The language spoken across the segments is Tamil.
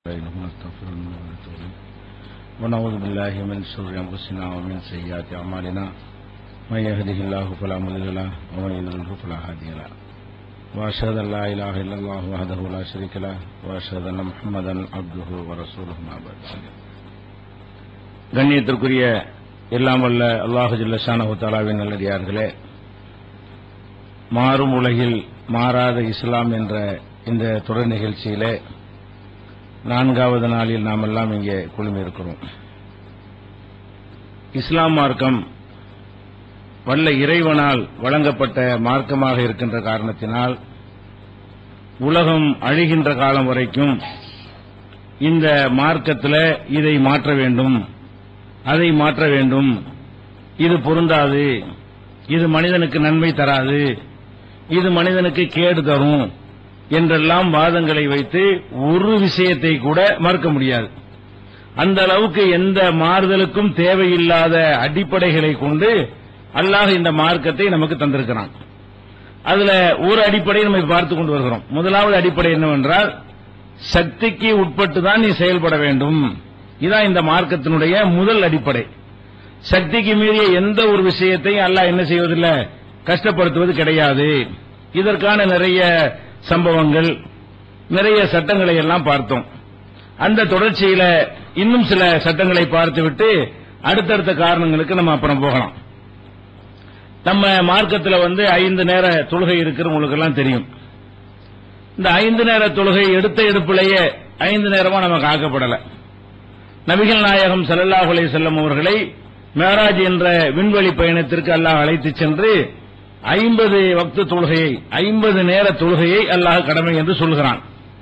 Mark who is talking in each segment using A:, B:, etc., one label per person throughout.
A: نستعينه ونستغفره ونتوب إليه ونعوذ بالله من شرور أنفسنا ومن سيئات أعمالنا من يهده الله فلا مضل له ومن يضلله فلا هادي له وأشهد أن لا إله إلا الله وحده لا شريك له وأشهد أن محمدا عبده ورسوله ما بعد கண்ணியத்திற்குரிய எல்லாம் வல்ல அல்லாஹு ஜல்லஷானஹு தாலாவின் நல்லடியார்களே மாறும் உலகில் மாறாத இஸ்லாம் என்ற இந்த தொடர் நிகழ்ச்சியிலே நான்காவது நாளில் நாம் எல்லாம் இங்கே குழுமியிருக்கிறோம் இஸ்லாம் மார்க்கம் வல்ல இறைவனால் வழங்கப்பட்ட மார்க்கமாக இருக்கின்ற காரணத்தினால் உலகம் அழிகின்ற காலம் வரைக்கும் இந்த மார்க்கத்தில் இதை மாற்ற வேண்டும் அதை மாற்ற வேண்டும் இது பொருந்தாது இது மனிதனுக்கு நன்மை தராது இது மனிதனுக்கு கேடு தரும் என்றெல்லாம் வாதங்களை வைத்து ஒரு விஷயத்தை கூட மறுக்க முடியாது அந்த அளவுக்கு எந்த மாறுதலுக்கும் தேவையில்லாத அடிப்படைகளை கொண்டு அல்லாஹ் இந்த மார்க்கத்தை நமக்கு தந்திருக்கிறான் அதுல ஒரு அடிப்படை நம்ம பார்த்து கொண்டு வருகிறோம் முதலாவது அடிப்படை என்னவென்றால் சக்திக்கு உட்பட்டு தான் நீ செயல்பட வேண்டும் இதான் இந்த மார்க்கத்தினுடைய முதல் அடிப்படை சக்திக்கு மீறிய எந்த ஒரு விஷயத்தையும் அல்லாஹ் என்ன செய்வதில்லை கஷ்டப்படுத்துவது கிடையாது இதற்கான நிறைய சம்பவங்கள் நிறைய சட்டங்களை எல்லாம் பார்த்தோம் அந்த தொடர்ச்சியில இன்னும் சில சட்டங்களை பார்த்துவிட்டு அடுத்தடுத்த காரணங்களுக்கு நம்ம அப்புறம் போகலாம் நம்ம மார்க்கத்தில் வந்து ஐந்து நேர தொழுகை இருக்கிற உங்களுக்கு எல்லாம் தெரியும் இந்த ஐந்து நேர தொழுகை எடுத்த எடுப்பிலேயே ஐந்து நேரமா நமக்கு ஆக்கப்படல நபிகள் நாயகம் ஸல்லல்லாஹு அலைஹி செல்லம் அவர்களை மேராஜ் என்ற விண்வெளி பயணத்திற்கு அல்லாஹ் அழைத்து சென்று ஐம்பது வக்து தொழுகையை ஐம்பது நேர தொழுகையை அல்லாஹ் கடமை என்று சொல்கிறான்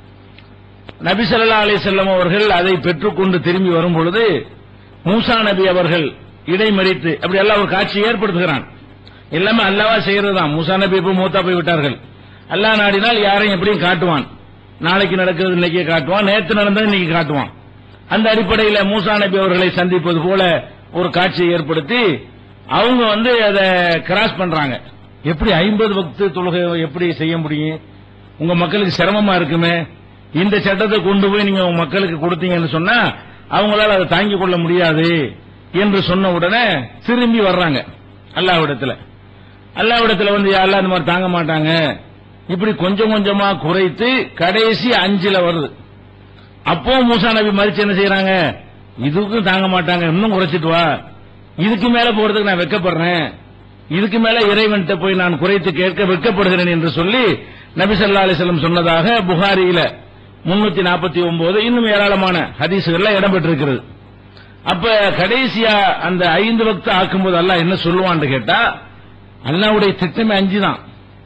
A: நபி ஸல்லல்லாஹு அலைஹி செல்லம் அவர்கள் அதை பெற்றுக்கொண்டு திரும்பி வரும் பொழுது மூசா நபி அவர்கள் இடைமறித்து அப்படி எல்லாம் ஒரு காட்சி ஏற்படுத்துகிறான் எல்லாமே அல்லாவா செய்யறது தான் மூசா நபி இப்போ மூத்தா போய் விட்டார்கள் அல்லாஹ் நாடினால் யாரையும் எப்படியும் காட்டுவான் நாளைக்கு நடக்கிறது இன்னைக்கே காட்டுவான் நேற்று நடந்தது இன்னைக்கு காட்டுவான் அந்த அடிப்படையில் மூசா நபி அவர்களை சந்திப்பது போல ஒரு காட்சியை ஏற்படுத்தி அவங்க வந்து அதை கிராஸ் பண்றாங்க எப்படி ஐம்பது பக்து தொழுகை எப்படி செய்ய முடியும் உங்க மக்களுக்கு சிரமமா இருக்குமே இந்த சட்டத்தை கொண்டு போய் நீங்க உங்க மக்களுக்கு கொடுத்தீங்கன்னு சொன்னா அவங்களால அதை தாங்கிக் கொள்ள முடியாது என்று சொன்ன உடனே திரும்பி வர்றாங்க அல்லாவிடத்துல அல்லாவிடத்துல வந்து யாரெல்லாம் இந்த மாதிரி தாங்க மாட்டாங்க இப்படி கொஞ்சம் கொஞ்சமா குறைத்து கடைசி அஞ்சுல வருது அப்போ மூசா நபி மறிச்சு என்ன செய்யறாங்க இதுக்கும் தாங்க மாட்டாங்க இன்னும் குறைச்சிட்டு வா இதுக்கு மேல போறதுக்கு நான் வெக்கப்படுறேன் இதுக்கு மேல இறைவன்கிட்ட போய் நான் குறைத்து கேட்க வெட்கப்படுகிறேன் என்று சொல்லி நபி ஸல்லல்லாஹு அலைஹி வஸல்லம் சொன்னதாக புகாரியில முன்னூத்தி நாற்பத்தி ஒன்பது இன்னும் ஏராளமான ஹதீசுகள்ல இடம்பெற்றிருக்கிறது அப்ப கடைசியா அந்த ஐந்து வக்து ஆக்கும்போது அல்லாஹ் என்ன சொல்லுவான்னு கேட்டா அல்லாவுடைய திட்டமே அஞ்சு தான்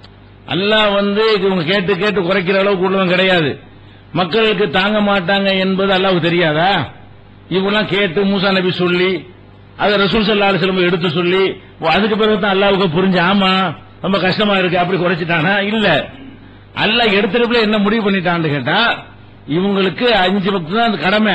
A: அல்லாஹ் வந்து இவங்க கேட்டு கேட்டு குறைக்கிற அளவுக்கு உள்ளவன் கிடையாது மக்களுக்கு தாங்க மாட்டாங்க என்பது அல்லாவுக்கு தெரியாதா இவங்கெல்லாம் கேட்டு மூசா நபி சொல்லி அதை ரசூல் சல்லா அலிஸ்லம் எடுத்து சொல்லி அதுக்கு பிறகு தான் அல்லாவுக்கு புரிஞ்சு ஆமா ரொம்ப கஷ்டமா இருக்கு அப்படி குறைச்சிட்டானா இல்ல அல்லாஹ் எடுத்துறப்புல என்ன முடிவு பண்ணிட்டான்னு கேட்டா இவங்களுக்கு அஞ்சு பக்து தான் அந்த கடமை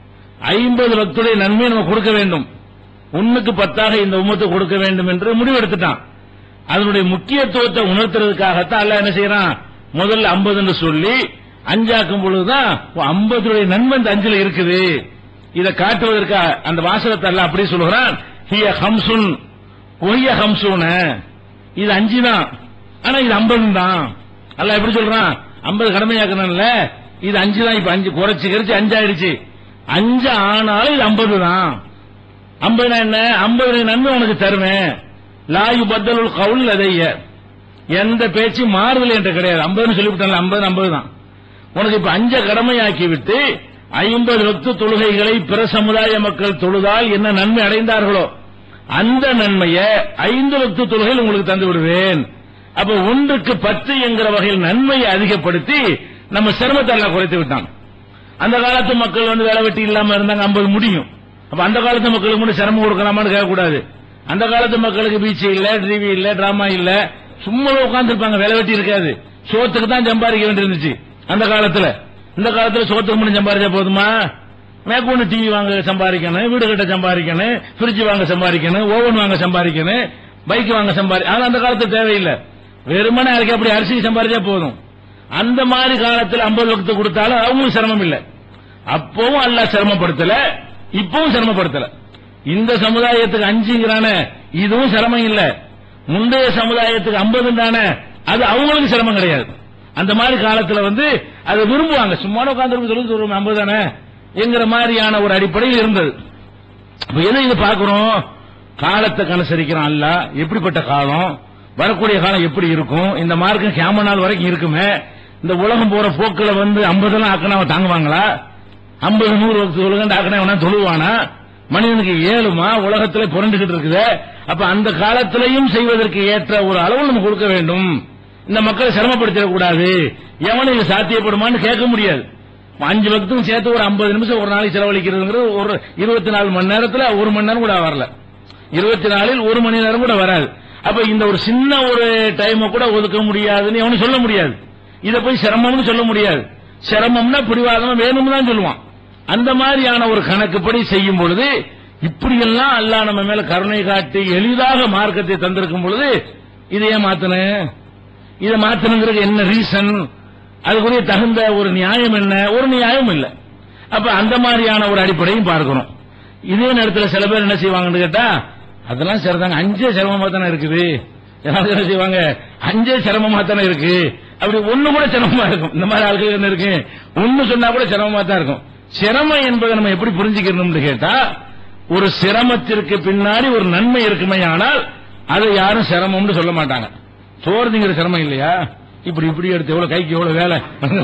A: ஐம்பது பக்துடைய நன்மையை நம்ம கொடுக்க வேண்டும் ஒண்ணுக்கு பத்தாக இந்த உம்மத்து கொடுக்க வேண்டும் என்று முடிவெடுத்துட்டான் அதனுடைய முக்கியத்துவத்தை உணர்த்துறதுக்காகத்தான் அல்லாஹ் என்ன செய்யறான் முதல்ல ஐம்பதுன்னு சொல்லி அஞ்சாக்கும் பொழுதுதான் ஐம்பதுடைய நன்மை இந்த அஞ்சுல இருக்குது இதை காட்டுவதற்கு அந்த வாசகத்தை எல்லாம் அப்படி சொல்லுகிறான் ஹிய ஹம்சுன் ஒய்ய ஹம்சுன இது அஞ்சு தான் ஆனா இது ஐம்பது தான் அல்ல எப்படி சொல்றான் ஐம்பது கடமையாக்கணும்ல இது அஞ்சு தான் இப்ப அஞ்சு குறைச்சு கரைச்சு அஞ்சாயிடுச்சு அஞ்சு ஆனாலும் இது ஐம்பது தான் ஐம்பது என்ன ஐம்பது நன்மை உனக்கு தருவேன் லாயு பத்தலுள் கவுல் அதைய எந்த பேச்சு மாறுதல் என்று கிடையாது ஐம்பதுன்னு சொல்லிவிட்டாங்க ஐம்பது ஐம்பது தான் உனக்கு இப்ப அஞ்ச கடமையாக்கி விட்டு ஐம்பது பக்து தொழுகைகளை பிற சமுதாய மக்கள் தொழுதால் என்ன நன்மை அடைந்தார்களோ அந்த நன்மையை ஐந்து பக்து தொழுகையில் உங்களுக்கு தந்து விடுவேன் அப்ப ஒன்றுக்கு பத்து என்கிற வகையில் நன்மையை அதிகப்படுத்தி நம்ம சிரமத்தை எல்லாம் குறைத்து விட்டான் அந்த காலத்து மக்கள் வந்து வேலை வெட்டி இல்லாம இருந்தாங்க ஐம்பது முடியும் அப்ப அந்த காலத்து மக்களுக்கு மட்டும் சிரமம் கொடுக்கலாமான்னு கேட்கக்கூடாது அந்த காலத்து மக்களுக்கு பீச் இல்ல டிவி இல்ல டிராமா இல்ல சும்மா உட்கார்ந்து இருப்பாங்க வேலை வெட்டி இருக்காது சோத்துக்கு தான் சம்பாதிக்க வேண்டியிருந்துச்சு அந்த காலத்துல இந்த காலத்துல சோத்துக்கு மட்டும் சம்பாதிச்சா போதுமா மேற்கொண்டு டிவி வாங்க சம்பாதிக்கணும் வீடு கட்ட சம்பாதிக்கணும் பிரிட்ஜ் வாங்க சம்பாதிக்கணும் ஓவன் வாங்க சம்பாதிக்கணும் பைக் வாங்க சம்பாதி ஆனா அந்த காலத்துல தேவையில்லை வெறுமனே அதுக்கு அப்படி அரிசி சம்பாதிச்சா போதும் அந்த மாதிரி காலத்தில் ஐம்பது லட்சத்தை கொடுத்தாலும் அவங்களுக்கு சிரமம் இல்லை அப்பவும் அல்லாஹ் சிரமப்படுத்தல இப்பவும் சிரமப்படுத்தல இந்த சமுதாயத்துக்கு அஞ்சுங்கிறான இதுவும் சிரமம் இல்ல முந்தைய சமுதாயத்துக்கு ஐம்பது தானே அது அவங்களுக்கு சிரமம் கிடையாது அந்த மாதிரி காலத்துல வந்து அதை விரும்புவாங்க சும்மா உட்கார்ந்து தொழுது ஒரு ஐம்பது தானே என்கிற மாதிரியான ஒரு அடிப்படையில் இருந்தது இப்ப எதை இது பார்க்கிறோம் காலத்தை கனுசரிக்கிறான் அல்ல எப்படிப்பட்ட காலம் வரக்கூடிய காலம் எப்படி இருக்கும் இந்த மார்க்கம் கேம நாள் வரைக்கும் இருக்குமே இந்த உலகம் போற போக்குல வந்து ஐம்பதெல்லாம் ஆக்கினா அவன் தாங்குவாங்களா ஐம்பது நூறு வகுத்து தொழுகண்டு ஆக்கினா அவனா தொழுவானா மனிதனுக்கு ஏழுமா உலகத்துல புரண்டுகிட்டு இருக்குது அப்ப அந்த காலத்திலையும் செய்வதற்கு ஏற்ற ஒரு அளவு நம்ம கொடுக்க வேண்டும் இந்த மக்களை சிரமப்படுத்திடக் கூடாது எவனும் இது சாத்தியப்படுமான்னு கேட்க முடியாது அஞ்சு பக்கத்துக்கும் சேர்த்து ஒரு ஐம்பது நிமிஷம் ஒரு நாளைக்கு செலவழிக்கிறதுங்கிறது ஒரு இருபத்தி நாலு மணி நேரத்துல ஒரு மணி நேரம் கூட வரல இருபத்தி நாலில் ஒரு மணி நேரம் கூட வராது அப்ப இந்த ஒரு சின்ன ஒரு டைமை கூட ஒதுக்க முடியாதுன்னு எவனும் சொல்ல முடியாது இத போய் சிரமம்னு சொல்ல முடியாது சிரமம்னா பிடிவாதமா வேணும்னு தான் சொல்லுவான் அந்த மாதிரியான ஒரு கணக்குப்படி செய்யும் பொழுது இப்படியெல்லாம் அல்லாஹ் நம்ம மேல கருணை காட்டி எளிதாக மார்க்கத்தை தந்திருக்கும் பொழுது இதை ஏன் மாத்தணும் இதை மாத்தணுங்கிறதுக்கு என்ன ரீசன் அதுக்குரிய தகுந்த ஒரு நியாயம் என்ன ஒரு நியாயம் இல்ல அப்ப அந்த மாதிரியான ஒரு அடிப்படையும் பார்க்கிறோம் இதே நேரத்தில் சில பேர் என்ன செய்வாங்கன்னு கேட்டா அதெல்லாம் சரிதாங்க அஞ்சே சிரமமா தானே இருக்குது யாராவது என்ன செய்வாங்க அஞ்சே சிரமமா தானே இருக்கு அப்படி ஒண்ணு கூட சிரமமா இருக்கும் இந்த மாதிரி ஆட்கள் என்ன இருக்கு ஒண்ணு சொன்னா கூட சிரமமா தான் இருக்கும் சிரமம் என்பதை நம்ம எப்படி புரிஞ்சுக்கணும்னு கேட்டா ஒரு சிரமத்திற்கு பின்னாடி ஒரு நன்மை இருக்குமே ஆனால் அதை யாரும் சிரமம்னு சொல்ல மாட்டாங்க சோறுங்கிற சிரமம் இல்லையா இப்படி இப்படி எடுத்து எவ்வளவு கைக்கு எவ்வளவு வேலை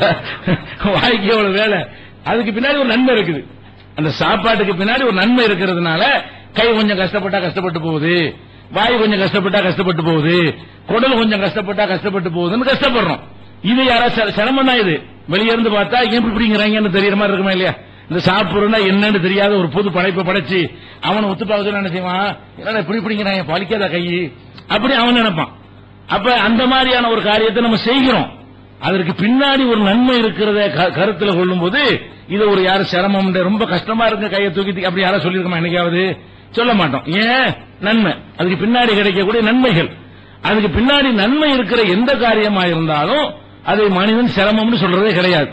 A: வாய்க்கு எவ்வளவு வேலை அதுக்கு பின்னாடி ஒரு நன்மை இருக்குது அந்த சாப்பாட்டுக்கு பின்னாடி ஒரு நன்மை இருக்கிறதுனால கை கொஞ்சம் கஷ்டப்பட்டா கஷ்டப்பட்டு போகுது வாய் கொஞ்சம் கஷ்டப்பட்டா கஷ்டப்பட்டு போகுது குடல் கொஞ்சம் கஷ்டப்பட்டா கஷ்டப்பட்டு போகுதுன்னு கஷ்டப்படுறோம் இது யாராவது சிரமம் தான் இது வெளியே இருந்து பார்த்தா ஏன் இப்படி இப்படிங்கிறாங்கன்னு தெரியற மாதிரி இருக்குமா இல்லையா இந்த சாப்பிடுறா என்னன்னு தெரியாத ஒரு புது படைப்பை படைச்சு அவனை ஒத்துப்பாவது என்ன செய்வான் என்னடா இப்படி இப்படிங்கிறாங்க பழிக்காத கை அப்படி அவன் நினைப்பான் அப்ப அந்த மாதிரியான ஒரு காரியத்தை நம்ம செய்கிறோம் அதற்கு பின்னாடி ஒரு நன்மை இருக்கிறத க- கருத்துல கொள்ளும் போது இது ஒரு யாரும் சிரமம் ரொம்ப கஷ்டமா இருக்கு கையை தூக்கி அப்படி யாரும் சொல்லியிருக்கோமா என்னைக்காவது சொல்ல மாட்டோம் ஏன் நன்மை அதுக்கு பின்னாடி கிடைக்கக்கூடிய நன்மைகள் அதுக்கு பின்னாடி நன்மை இருக்கிற எந்த காரியமா இருந்தாலும் அதை மனிதன் சிரமம்னு சொல்றதே கிடையாது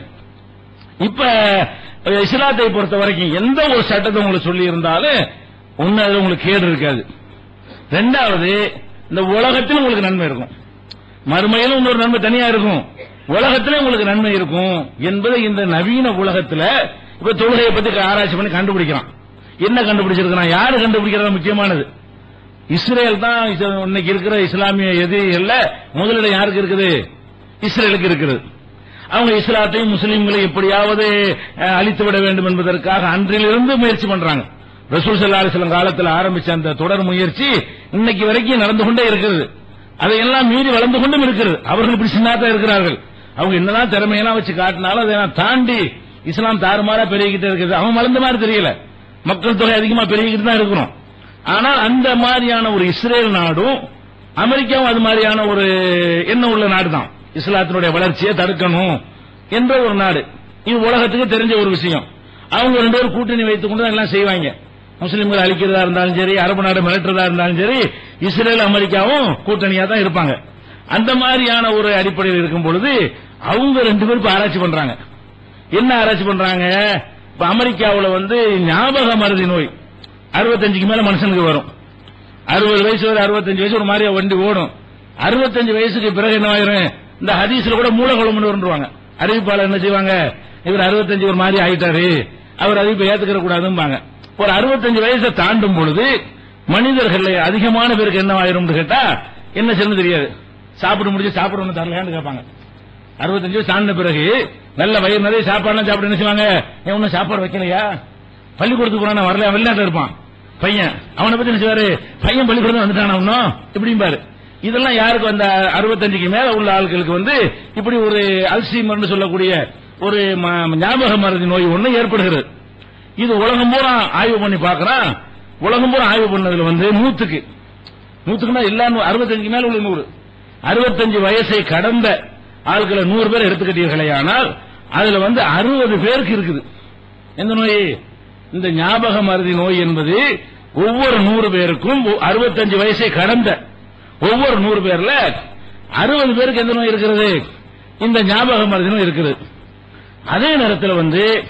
A: இப்ப அஹ், இஸ்லாத்தை பொறுத்த வரைக்கும் எந்த ஒரு சட்டத்தை உங்களுக்கு சொல்லி இருந்தாலும் ஒன்னு அதுல உங்களுக்கு கேடு இருக்காது ரெண்டாவது இந்த உலகத்தில் உங்களுக்கு நன்மை இருக்கும் மறுமையிலும் இன்னொரு நன்மை தனியா இருக்கும் உலகத்திலே உங்களுக்கு நன்மை இருக்கும் என்பதை இந்த நவீன உலகத்துல இப்ப தொழுகையை பத்தி ஆராய்ச்சி பண்ணி கண்டுபிடிக்கிறான் என்ன கண்டுபிடிச்சிருக்கிறான் யாரு கண்டுபிடிக்கிறது முக்கியமானது இஸ்ரேல் தான் இஸ்- இன்னைக்கு இருக்கிற இஸ்லாமிய எதிரிகள்ல முதலிடம் யாருக்கு இருக்குது இஸ்ரேலுக்கு இருக்கிறது அவங்க இஸ்லாத்தையும் முஸ்லீம்களையும் எப்படியாவது அஹ், அழித்து விட வேண்டும் என்பதற்காக அன்றிலிருந்து முயற்சி பண்றாங்க ரசூல் ஸல்லல்லாஹு அலைஹி வஸல்லம் காலத்தில் ஆரம்பிச்ச அந்த தொடர் முயற்சி இன்னைக்கு வரைக்கும் நடந்து கொண்டே இருக்கிறது அதையெல்லாம் மீறி வளர்ந்து கொண்டும் இருக்கிறது அவர்கள் இப்படி சின்னாதான் இருக்கிறார்கள் அவங்க என்னதான் திறமையெல்லாம் வச்சு காட்டினாலும் அதையெல்லாம் தாண்டி இஸ்லாம் தாறுமாறா பெருகிக்கிட்டே இருக்குது அவன் வளர்ந்த மாதிரி தெரியல மக்கள் தொகை அதிகமா பெருகிக்கிட்டு தான் இருக்கிறோம் ஆனால் அந்த மாதிரியான ஒரு இஸ்ரேல் நாடும் அமெரிக்காவும் அது மாதிரியான ஒரு எண்ணம் உள்ள நாடு தான் இஸ்லாத்தினுடைய வளர்ச்சியை தடுக்கணும் என்ற ஒரு நாடு இது உலகத்துக்கு தெரிஞ்ச ஒரு விஷயம் அவங்க ரெண்டு பேரும் கூட்டணி வைத்துக் கொண்டு தான் எல்லாம் செய்வாங்க முஸ்லிம்கள் அழிக்கிறதா இருந்தாலும் சரி அரபு நாடு மிரட்டுறதா இருந்தாலும் சரி இஸ்ரேல் அமெரிக்காவும் கூட்டணியா தான் இருப்பாங்க அந்த மாதிரியான ஒரு அடிப்படையில் இருக்கும் பொழுது அவங்க ரெண்டு பேரும் இப்ப ஆராய்ச்சி பண்றாங்க என்ன ஆராய்ச்சி பண்றாங்க இப்ப அமெரிக்காவுல வந்து ஞாபக மருதி நோய் அறுபத்தஞ்சுக்கு மேல மனுஷனுக்கு வரும் அறுபது வயசு வரை அறுபத்தஞ்சு வயசு ஒரு மாதிரியா வண்டி ஓடும் அறுபத்தஞ்சு வயசுக்கு பிறகு என்ன ஆயிரும் இந்த ஹதீஸ்ல கூட மூலகுளம்னு வருவாங்க அறிவிப்பாளர் என்ன செய்வாங்க இவர் அறுபத்தஞ்சு ஒரு மாதிரி ஆயிட்டாரு அவர் அறிவிப்பை ஏத்துக்கிற கூடாதும்பாங்க ஒரு அறுபத்தஞ்சு வயசை தாண்டும் பொழுது மனிதர்கள் அதிகமான பேருக்கு என்ன ஆயிரும்னு கேட்டா என்ன செய்யணும் தெரியாது சாப்பிட முடிஞ்சு சாப்பிட ஒண்ணு தரலையான்னு கேட்பாங்க அறுபத்தஞ்சு வயசு தாண்டின பிறகு நல்ல வயிறு நிறைய சாப்பாடுலாம் சாப்பிட என்ன செய்வாங்க ஏன் ஒன்னும் சாப்பாடு வைக்கலையா பள்ளிக்கூடத்துக்கு போனா வரல வெளிநாட்டுல இருப்பான் பையன் அவனை பத்தி என்ன செய்வாரு பையன் பள்ளிக்கூடம் வந்துட்டானா இன்னும் இப்படிம்பாரு இதெல்லாம் யாருக்கு வந்த அறுபத்தஞ்சுக்கு மேல உள்ள ஆட்களுக்கு வந்து இப்படி ஒரு அல்சீமர்னு சொல்லக்கூடிய ஒரு ம- ஞாபக மருதி நோய் ஒண்ணு ஏற்படுகிறது இது உலகம் பூரா ஆய்வு பண்ணி பார்க்கறான் உலகம் பூரா ஆய்வு பண்ணதுல வந்து நூத்துக்கு நூத்துக்குன்னா எல்லா நூ- அறுபத்தஞ்சுக்கு மேல உள்ள நூறு அறுபத்தஞ்சு வயசை கடந்த ஆட்களை நூறு பேர் எடுத்துக்கிட்டீர்களே ஆனால் அதுல வந்து அறுபது பேருக்கு இருக்குது எந்த நோய் இந்த ஞாபக மருதி நோய் என்பது ஒவ்வொரு நூறு பேருக்கும் ஒ- அறுபத்தஞ்சு வயசை கடந்த ஒவ்வொரு நூறு பேர்ல அறுபது பேருக்கு எந்த நோய் இருக்கிறது இந்த ஞாபக மருதி நோய் இருக்குது அதே நேரத்தில் வந்து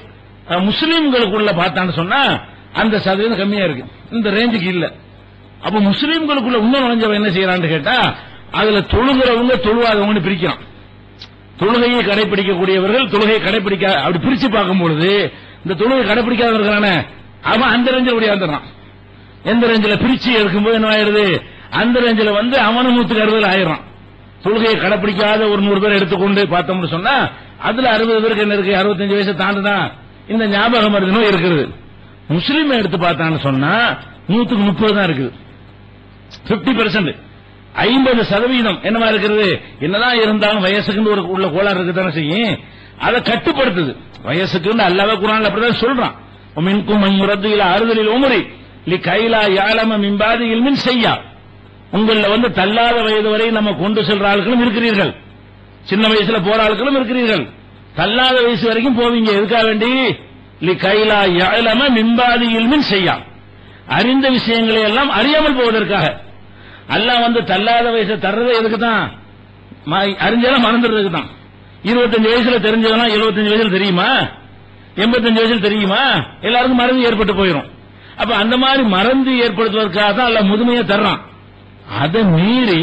A: அஹ், முஸ்லீம்களுக்குள்ள பார்த்தான்னு சொன்னா அந்த சதவீதம் கம்மியா இருக்கு இந்த ரேஞ்சுக்கு இல்ல அப்ப முஸ்லீம்களுக்குள்ள இன்னும் நுழைஞ்சவன் என்ன செய்யறான்னு கேட்டா அதுல தொழுகிறவங்க தொழுவாதவங்கன்னு பிரிக்கிறான் தொழுகையை கடைபிடிக்கக்கூடியவர்கள் தொழுகையை கடைபிடிக்க அப்படி பிரிச்சு பார்க்கும் பொழுது இந்த தொழுகை கடைபிடிக்காதவர்களான அவன் அந்த ரேஞ்சில் ஓடியாந்துறான் எந்த ரேஞ்சில் பிரிச்சு எடுக்கும்போது என்ன ஆயிருது அந்த ரேஞ்சில் வந்து அவனும் நூத்துக்கு அறுபது ஆயிரம் தொழுகையை கடைபிடிக்காத ஒரு நூறு பேர் எடுத்துக்கொண்டு பார்த்தோம்னு சொன்னா அதுல அறுபது பேருக்கு என்ன இருக்கு அறுபத்தஞ்சு வயசு தாண்டுனா இந்த ஞாபக மருந்து நோய் இருக்குது முஸ்லீம் எடுத்து பார்த்தான்னு சொன்னா நூத்துக்கு முப்பது தான் இருக்குது பிப்டி பெர்சன்ட் ஐம்பது சதவீதம் என்னவா இருக்கிறது என்னதான் இருந்தாலும் வயசுக்கு ஒரு உள்ள கோளாறு இருக்குதானே செய்யும் அதை கட்டுப்படுத்துது வயசுக்கு அல்லாத குரான் அப்படிதான் சொல்றான் மின்கும் முரத்து இல்ல அறுதலில் உமரி லி கைலா யாழம மின்பாதி இல்மின் செய்யா உங்கள வந்து தள்ளாத வயது வரை நம்ம கொண்டு செல்ற ஆட்களும் இருக்கிறீர்கள் சின்ன வயசுல போற ஆட்களும் இருக்கிறீர்கள் தள்ளாத வயசு வரைக்கும் போவீங்க எதுக்காக வேண்டி லி கைலா யாழம மின்பாதி இல்மின் செய்யா அறிந்த விஷயங்களை எல்லாம் அறியாமல் போவதற்காக அல்லாஹ் வந்து தள்ளாத வயசை தர்றது எதுக்கு தான் அறிஞ்செல்லாம் மறந்துடுறதுக்கு தான் இருபத்தஞ்சு வயசுல தெரிஞ்சதெல்லாம் எழுபத்தஞ்சு வயசுல தெரியுமா எண்பத்தஞ்சு வயசுல தெரியுமா எல்லாருக்கும் மறந்து ஏற்பட்டு போயிடும் அப்ப அந்த மாதிரி மறந்து ஏற்படுத்துவதற்காக தான் அல்ல முதுமையை தர்றான் அதை மீறி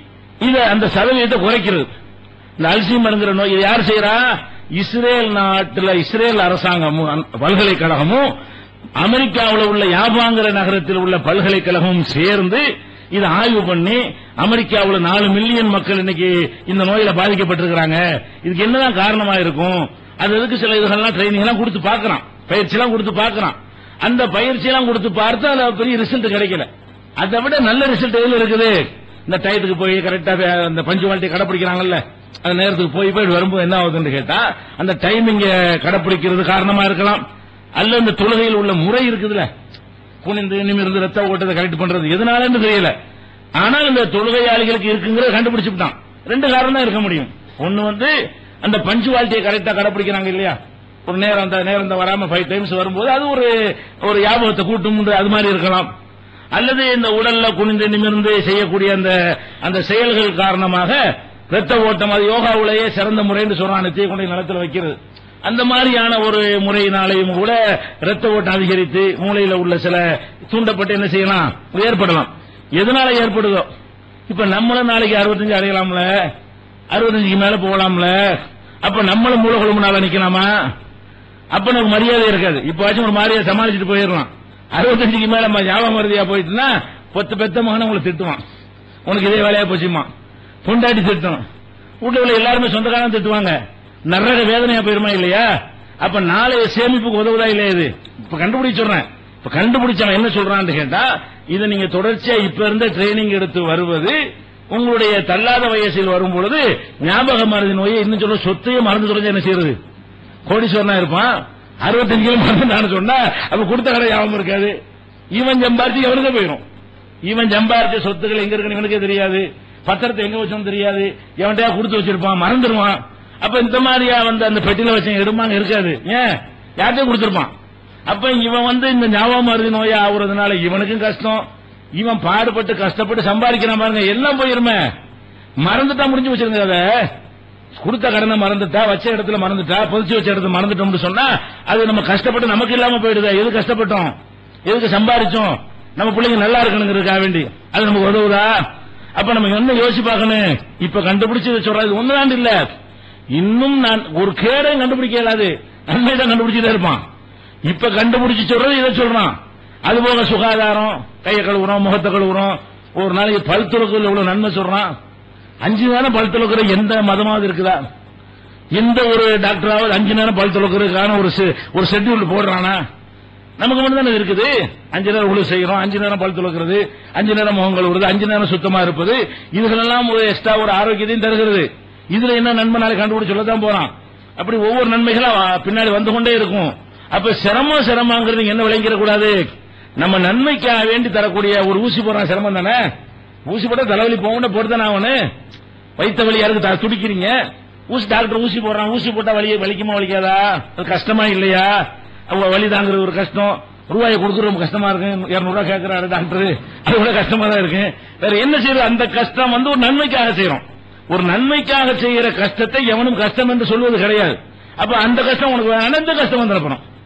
A: இத அந்த சதவீதத்தை குறைக்கிறது இந்த அல்சீமருங்கிற நோய் இது யார் செய்யறா இஸ்ரேல் நாட்டுல இஸ்ரேல் அரசாங்கமும் அந்த பல்கலைக்கழகமும் அமெரிக்காவில் உள்ள யாபாங்கிற நகரத்தில் உள்ள பல்கலைக்கழகமும் சேர்ந்து இதை ஆய்வு பண்ணி அமெரிக்காவில் நாலு மில்லியன் மக்கள் இன்னைக்கு இந்த நோயில பாதிக்கப்பட்டிருக்கிறாங்க இதுக்கு என்னதான் காரணமா இருக்கும் அது எதுக்கு சில இதுகள்லாம் ட்ரைனிங் எல்லாம் கொடுத்து பார்க்கறான் பயிற்சி எல்லாம் கொடுத்து பார்க்கறான் அந்த பயிற்சி எல்லாம் கொடுத்து பார்த்து அதுல பெரிய ரிசல்ட் கிடைக்கல அதை விட நல்ல ரிசல்ட் எதுல இருக்குது இந்த டயத்துக்கு போய் கரெக்டா அந்த பஞ்சுவாலிட்டி கடைபிடிக்கிறாங்கல்ல அந்த நேரத்துக்கு போய் போய் வரும்போது என்ன ஆகுதுன்னு கேட்டா அந்த டைமிங்க கடைபிடிக்கிறது காரணமா இருக்கலாம் அல்ல இந்த தொழுகையில் உள்ள முறை இருக்குதுல்ல குனிந்து நிமிர்ந்து ரத்த ஓட்டத்தை கரெக்ட் பண்றது எதனாலன்னு தெரியல ஆனால் இந்த தொழுகையாளிகளுக்கு இருக்குங்கிறத கண்டுபிடிச்சுட்டான் ரெண்டு காரணம் தான் இருக்க முடியும் ஒன்னு வந்து அந்த பஞ்சுவாலிட்டியை கரெக்டா கடைபிடிக்கிறாங்க இல்லையா ஒரு நேரம் அந்த நேரம் தான் வராம ஃபைவ் டைம்ஸ் வரும்போது அது ஒரு ஒரு ஞாபகத்தை கூட்டும் அது மாதிரி இருக்கலாம் அல்லது இந்த உடல்ல குனிந்து நிமிர்ந்து செய்யக்கூடிய அந்த அந்த செயல்கள் காரணமாக ரத்த ஓட்டம் அது யோகாவுலேயே சிறந்த முறைன்னு சொல்றான் நெத்தியை கொண்டு நிலத்தில் வைக்கிறது அந்த மாதிரியான ஒரு முறையினாலையும் கூட ரத்த ஓட்டம் அதிகரித்து மூளையில உள்ள சில தூண்டப்பட்டு என்ன செய்யலாம் ஏற்படலாம் எதனால ஏற்படுதோ இப்ப நம்மளும் நாளைக்கு அறுபத்தஞ்சு அடையலாம்ல அறுபத்தஞ்சுக்கு மேல போகலாம்ல அப்ப நம்மளும் மூலகுழம்பு நாள நிக்கலாமா அப்ப நமக்கு மரியாதை இருக்காது இப்ப ஒரு மாதிரியா சமாளிச்சுட்டு போயிடலாம் அறுபத்தஞ்சுக்கு மேல நம்ம ஞாபகம் மருதியா போயிட்டுனா பொத்து பெத்த மகனை உங்களை திட்டுவான் உனக்கு இதே வேலையா போச்சுமா பொண்டாட்டி திட்டும் வீட்டுல எல்லாருமே சொந்தக்காரன் திட்டுவாங்க நரக வேதனையா போயிருமா இல்லையா அப்ப நாளைய சேமிப்புக்கு உதவுதா இல்லையா இது இப்ப கண்டுபிடிச்சு சொல்றேன் இப்ப கண்டுபிடிச்சவன் என்ன சொல்றான்னு கேட்டா இதை நீங்க தொடர்ச்சியா இப்ப இருந்த ட்ரைனிங் எடுத்து வருவது உங்களுடைய தள்ளாத வயசில் வரும் பொழுது ஞாபக மருதி நோயை இன்னும் சொல்ல சொத்தையே மறந்து சொல்ல என்ன செய்யறது கோடீஸ்வரனா இருப்பான் அறுபத்தஞ்சு கிலோ மறந்துட்டான்னு சொன்னா அப்ப கொடுத்த கடை ஞாபகம் இருக்காது இவன் சம்பாரிச்சு எவனுக்கு போயிடும் இவன் சம்பாரிச்ச சொத்துக்கள் எங்க இருக்குன்னு இவனுக்கே தெரியாது பத்திரத்தை எங்க வச்சோம் தெரியாது எவன்கிட்டயா கொடுத்து வச்சிருப்பான் மறந்துடுவான் அப்ப இந்த மாதிரியா வந்து அந்த பெட்டியில வச்ச எடுமாங்க இருக்காது ஏன் யார்கிட்டயும் கொடுத்திருப்பான் அப்ப இவன் வந்து இந்த ஞாபகம் மருதி நோயா ஆகுறதுனால இவனுக்கும் கஷ்டம் இவன் பாடுபட்டு கஷ்டப்பட்டு சம்பாதிக்கிறான் பாருங்க எல்லாம் போயிருமே மறந்துட்டா முடிஞ்சு வச்சிருங்க அதை கொடுத்த கடனை மறந்துட்டா வச்ச இடத்துல மறந்துட்டா பொதிச்சு வச்ச இடத்துல மறந்துட்டோம்னு சொன்னா அது நம்ம கஷ்டப்பட்டு நமக்கு இல்லாம போயிடுது எது கஷ்டப்பட்டோம் எதுக்கு சம்பாதிச்சோம் நம்ம பிள்ளைங்க நல்லா இருக்கணுங்கிறதுக்காக வேண்டி அது நமக்கு உதவுதா அப்ப நம்ம என்ன யோசிச்சு பார்க்கணும் இப்ப கண்டுபிடிச்சு சொல்றது ஒண்ணுதான் இல்ல இன்னும் நான் ஒரு கேடையும் கண்டுபிடிக்க இயலாது நன்மை தான் கண்டுபிடிச்சுட்டே இருப்பான் இப்ப கண்டுபிடிச்சு சொல்றது இதை சொல்றான் அது போக சுகாதாரம் கையை கழுவுறோம் முகத்தை கழுவுறோம் ஒரு நாளைக்கு பல் துறக்குள்ள இவ்வளவு நன்மை சொல்றான் அஞ்சு நேரம் பல் துளக்குற எந்த மதமாவது இருக்குதா எந்த ஒரு டாக்டராவது அஞ்சு நேரம் பல் துளக்குறதுக்கான ஒரு செ- ஒரு ஷெட்யூல் போடுறானா நமக்கு மட்டும் தானே இருக்குது அஞ்சு நேரம் உழு செய்யறோம் அஞ்சு நேரம் பல் துளக்குறது அஞ்சு நேரம் முகம் கழுவுறது அஞ்சு நேரம் சுத்தமா இருப்பது இதுகளெல்லாம் ஒரு எக்ஸ்ட்ரா ஒரு ஆரோக்கியத்தையும் தருகிறது இதுல என்ன நன்மை நாளைக்கு கண்டுபிடிச்சு சொல்லத்தான் போறான் அப்படி ஒவ்வொரு நன்மைகளும் அ- பின்னாடி வந்து கொண்டே இருக்கும் அப்ப சிரமம் சிரமங்கிறது நீங்க என்ன விளங்கிட கூடாது நம்ம நன்மைக்காக வேண்டி தரக்கூடிய ஒரு ஊசி போடுறான் சிரமம் தானே ஊசி போட்டா தலைவலி போகணும் போட்டு தானே ஆகணும் வைத்த வலி யாருக்கு த- துடிக்கிறீங்க ஊசி டாக்டர் ஊசி போடுறான் ஊசி போட்டா வலி வலிக்குமா வலிக்காதா அது கஷ்டமா இல்லையா அவங்க வலி தாங்குறது ஒரு கஷ்டம் ரூபாயை கொடுக்குறது ரொம்ப கஷ்டமா இருக்கு இருநூறு ரூபாய் கேட்கிறாரு டாக்டர் அது கூட கஷ்டமா தான் இருக்கு வேற என்ன செய்யறது அந்த கஷ்டம் வந்து ஒரு நன்மைக்காக செய்யறோம் ஒரு நன்மைக்காக செய்யற கஷ்டத்தை எவனும் கஷ்டம் என்று சொல்வது கிடையாது அப்ப அந்த கஷ்டம் உனக்கு வேணாம் இந்த கஷ்டம் வந்துடப்படும்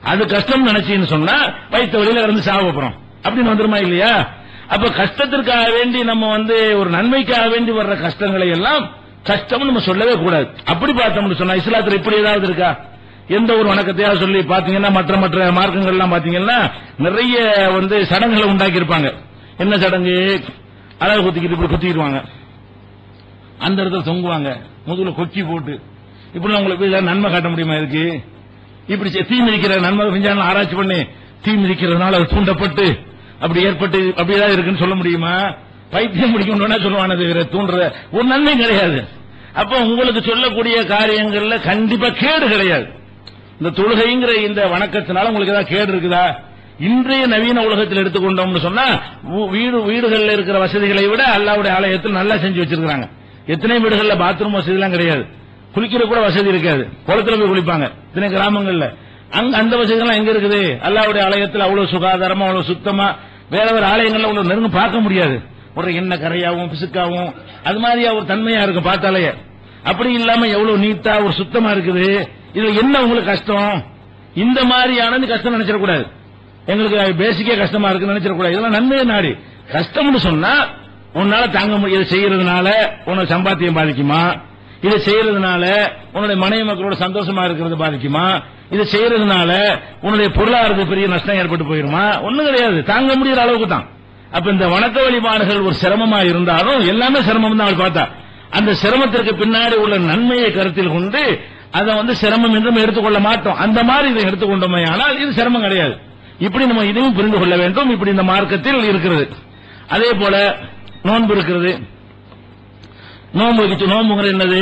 A: அது கஷ்டம் நினைச்சீன்னு சொன்னா வயிற்று வழியில கிடந்து சாவ போறோம் அப்படின்னு வந்துருமா இல்லையா அப்ப கஷ்டத்திற்காக வேண்டி நம்ம வந்து ஒரு நன்மைக்காக வேண்டி வர்ற கஷ்டங்களை எல்லாம் கஷ்டம் நம்ம சொல்லவே கூடாது அப்படி பார்த்தோம்னு சொன்னா இஸ்லாத்துல இப்படி ஏதாவது இருக்கா எந்த ஒரு வணக்கத்தையாவது சொல்லி பாத்தீங்கன்னா மற்ற மற்ற மார்க்கங்கள் எல்லாம் பாத்தீங்கன்னா நிறைய வந்து சடங்குகளை உண்டாக்கி இருப்பாங்க என்ன சடங்கு அழகு குத்திக்கிட்டு இப்படி குத்திக்கிடுவாங்க அந்த இடத்துல தொங்குவாங்க முதுகுல கொக்கி போட்டு இப்படி உங்களுக்கு ஏதாவது நன்மை காட்ட முடியுமா இருக்கு இப்படி செ- தீ மிதிக்கிற நன்மை விஞ்ஞானம் ஆராய்ச்சி பண்ணி தீ மிதிக்கிறதுனால அது தூண்டப்பட்டு அப்படி ஏற்பட்டு அப்படி ஏதாவது இருக்குன்னு சொல்ல முடியுமா பைத்தியம் முடிக்கணும்னா சொல்லுவானது வேற தூண்டுற ஒரு நன்மை கிடையாது அப்போ உங்களுக்கு சொல்லக்கூடிய காரியங்கள்ல கண்டிப்பா கேடு கிடையாது இந்த தொழுகைங்கிற இந்த வணக்கத்தினால உங்களுக்கு ஏதாவது கேடு இருக்குதா இன்றைய நவீன உலகத்தில் எடுத்துக்கொண்டோம்னு சொன்னா வீ- வீடு வீடுகள்ல இருக்கிற வசதிகளை விட அல்லாவுடைய ஆலயத்தில் நல்லா செஞ்சு வச்சிருக்காங்க எத்தனை வீடுகள்ல பாத்ரூம் வசதி எல்லாம் கிடையாது குளிக்கிற கூட வசதி இருக்காது குளத்துல போய் குளிப்பாங்க இத்தனை கிராமங்கள்ல அங்க அந்த வசதிகள்லாம் எங்க இருக்குது அல்லாவுடைய ஆலயத்தில் அவ்வளவு சுகாதாரமா அவ்வளவு சுத்தமா வேற வேற ஆலயங்கள்ல உள்ள நெருங்க பார்க்க முடியாது ஒரு எண்ணெய் கரையாவும் பிசுக்காவும் அது மாதிரியா ஒரு தன்மையா இருக்கும் பார்த்தாலே அப்படி இல்லாம எவ்வளவு நீட்டா ஒரு சுத்தமா இருக்குது இதுல என்ன உங்களுக்கு கஷ்டம் இந்த மாதிரியானது கஷ்டம் நினைச்சிடக்கூடாது எங்களுக்கு பேசிக்கே கஷ்டமா இருக்குன்னு நினைச்சிடக்கூடாது இதெல்லாம் நன்மையே நாடி கஷ்டம்னு சொன்னா உன்னால தாங்க முடியும் இதை செய்யறதுனால உனக்கு சம்பாத்தியம் பாதிக்குமா இதை செய்யறதுனால உன்னுடைய மனைவி மக்களோட சந்தோஷமா இருக்கிறது பாதிக்குமா இதை செய்யறதுனால உன்னுடைய பொருளாதாரத்துக்கு பெரிய நஷ்டம் ஏற்பட்டு போயிருமா ஒண்ணும் கிடையாது தாங்க முடியற அளவுக்கு தான் அப்ப இந்த வணக்க வழிபாடுகள் ஒரு சிரமமா இருந்தாலும் எல்லாமே சிரமம் தான் அவர் பார்த்தா அந்த சிரமத்திற்கு பின்னாடி உள்ள நன்மையை கருத்தில் கொண்டு அதை வந்து சிரமம் என்றும் எடுத்துக்கொள்ள மாட்டோம் அந்த மாதிரி இதை எடுத்துக்கொண்டோமே ஆனால் இது சிரமம் கிடையாது இப்படி நம்ம இதையும் புரிந்து கொள்ள வேண்டும் இப்படி இந்த மார்க்கத்தில் இருக்கிறது அதே போல நோன்பு இருக்கிறது நோன்பு வச்சு நோன்புங்கிற என்னது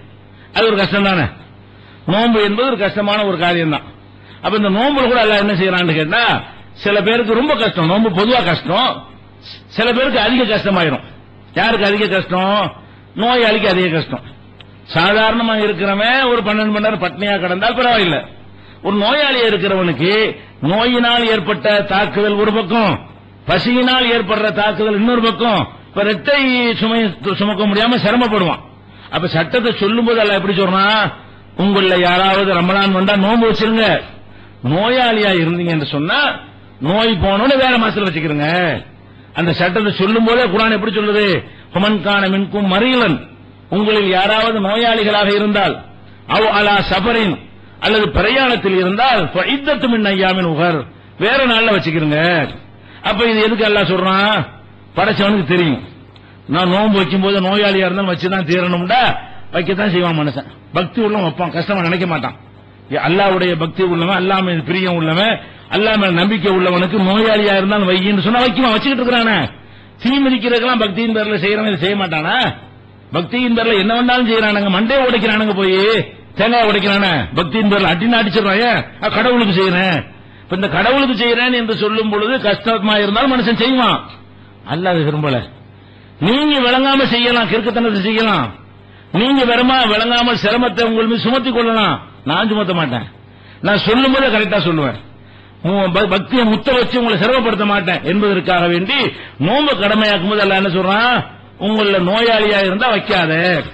A: அது ஒரு கஷ்டம் தானே நோன்பு என்பது ஒரு கஷ்டமான ஒரு காரியம் தான் அப்ப இந்த நோன்புல கூட எல்லாம் என்ன செய்யறான்னு கேட்டா சில பேருக்கு ரொம்ப கஷ்டம் நோன்பு பொதுவா கஷ்டம் சில பேருக்கு அதிக கஷ்டமாயிரும் யாருக்கு அதிக கஷ்டம் நோயாளிக்கு அதிக கஷ்டம் சாதாரணமா இருக்கிறவன் ஒரு பன்னெண்டு மணி நேரம் பட்னியா கிடந்தால் பரவாயில்லை ஒரு நோயாளியா இருக்கிறவனுக்கு நோயினால் ஏற்பட்ட தாக்குதல் ஒரு பக்கம் பசியினால் ஏற்படுற தாக்குதல் இன்னொரு பக்கம் இப்ப ரெட்டை சுமை சுமக்க முடியாம சிரமப்படுவான் அப்ப சட்டத்தை சொல்லும் போது அல்ல எப்படி சொல்றான் உங்கள யாராவது ரமலான் வந்தா நோன்பு வச்சிருங்க நோயாளியா இருந்தீங்க என்று சொன்னா நோய் போனோன்னு வேற மாசத்துல வச்சுக்கிறங்க அந்த சட்டத்தை சொல்லும் போதே குரான் எப்படி சொல்லுது ஹுமன்கான மின்கும் மறியலன் உங்களில் யாராவது நோயாளிகளாக இருந்தால் அவ் அலா சபரின் அல்லது பிரயாணத்தில் இருந்தால் இத்தத்து மின் ஐயாமின் உகர் வேற நாள்ல வச்சுக்கிறங்க அப்ப இது எதுக்கு எல்லாம் சொல்றான் படைச்சவனுக்கு தெரியும் நான் நோன்பு வைக்கும் போது நோயாளியா இருந்தாலும் வச்சுதான் தீரணும்டா வைக்கத்தான் செய்வான் மனுஷன் பக்தி உள்ளவன் வைப்பான் கஷ்டமா நினைக்க மாட்டான் ஏ, அல்லாஹ்வுடைய பக்தி உள்ளவன் அல்லாஹ் மீது பிரியம் உள்ளவன் அல்லாஹ் மேல நம்பிக்கை உள்ளவனுக்கு நோயாளியா இருந்தாலும் வையின்னு சொன்னா வைக்குவான் வச்சுக்கிட்டு இருக்கிறானே தீ மிதிக்கிறதுக்கெல்லாம் பக்தியின் பேர்ல செய்யறவன் இதை செய்ய மாட்டானா பக்தியின் பேர்ல என்ன வேணாலும் செய்யறானுங்க மண்டே உடைக்கிறானுங்க போய் தேங்காய் உடைக்கிறானே பக்தியின் பேர்ல அட்டின்னு அடிச்சிடறான் ஏன் அஹ், கடவுளுக்கு செய்யறேன் இப்ப இந்த கடவுளுக்கு செய்யறேன் என்று சொல்லும் பொழுது கஷ்டமா இருந்தாலும் மனுஷன் செய்வான் அல்லாஹ் அதை விரும்பல நீங்க விளங்காம செய்யலாம் கிறுக்குத்தனத்தை செய்யலாம் நீங்க வெறுமா விளங்காமல் சிரமத்தை உங்கள் மீது சுமத்திக் கொள்ளலாம் நான் சுமத்த மாட்டேன் நான் சொல்லும் போதே கரெக்டா சொல்லுவேன் உன் ப- பக்தியை முத்த வச்சு உங்களை சிரமப்படுத்த மாட்டேன் என்பதற்காக வேண்டி நோம்பு கடமையாக்கும் போது அல்ல என்ன சொல்றான் உங்கள நோயாளியா இருந்தா வைக்காத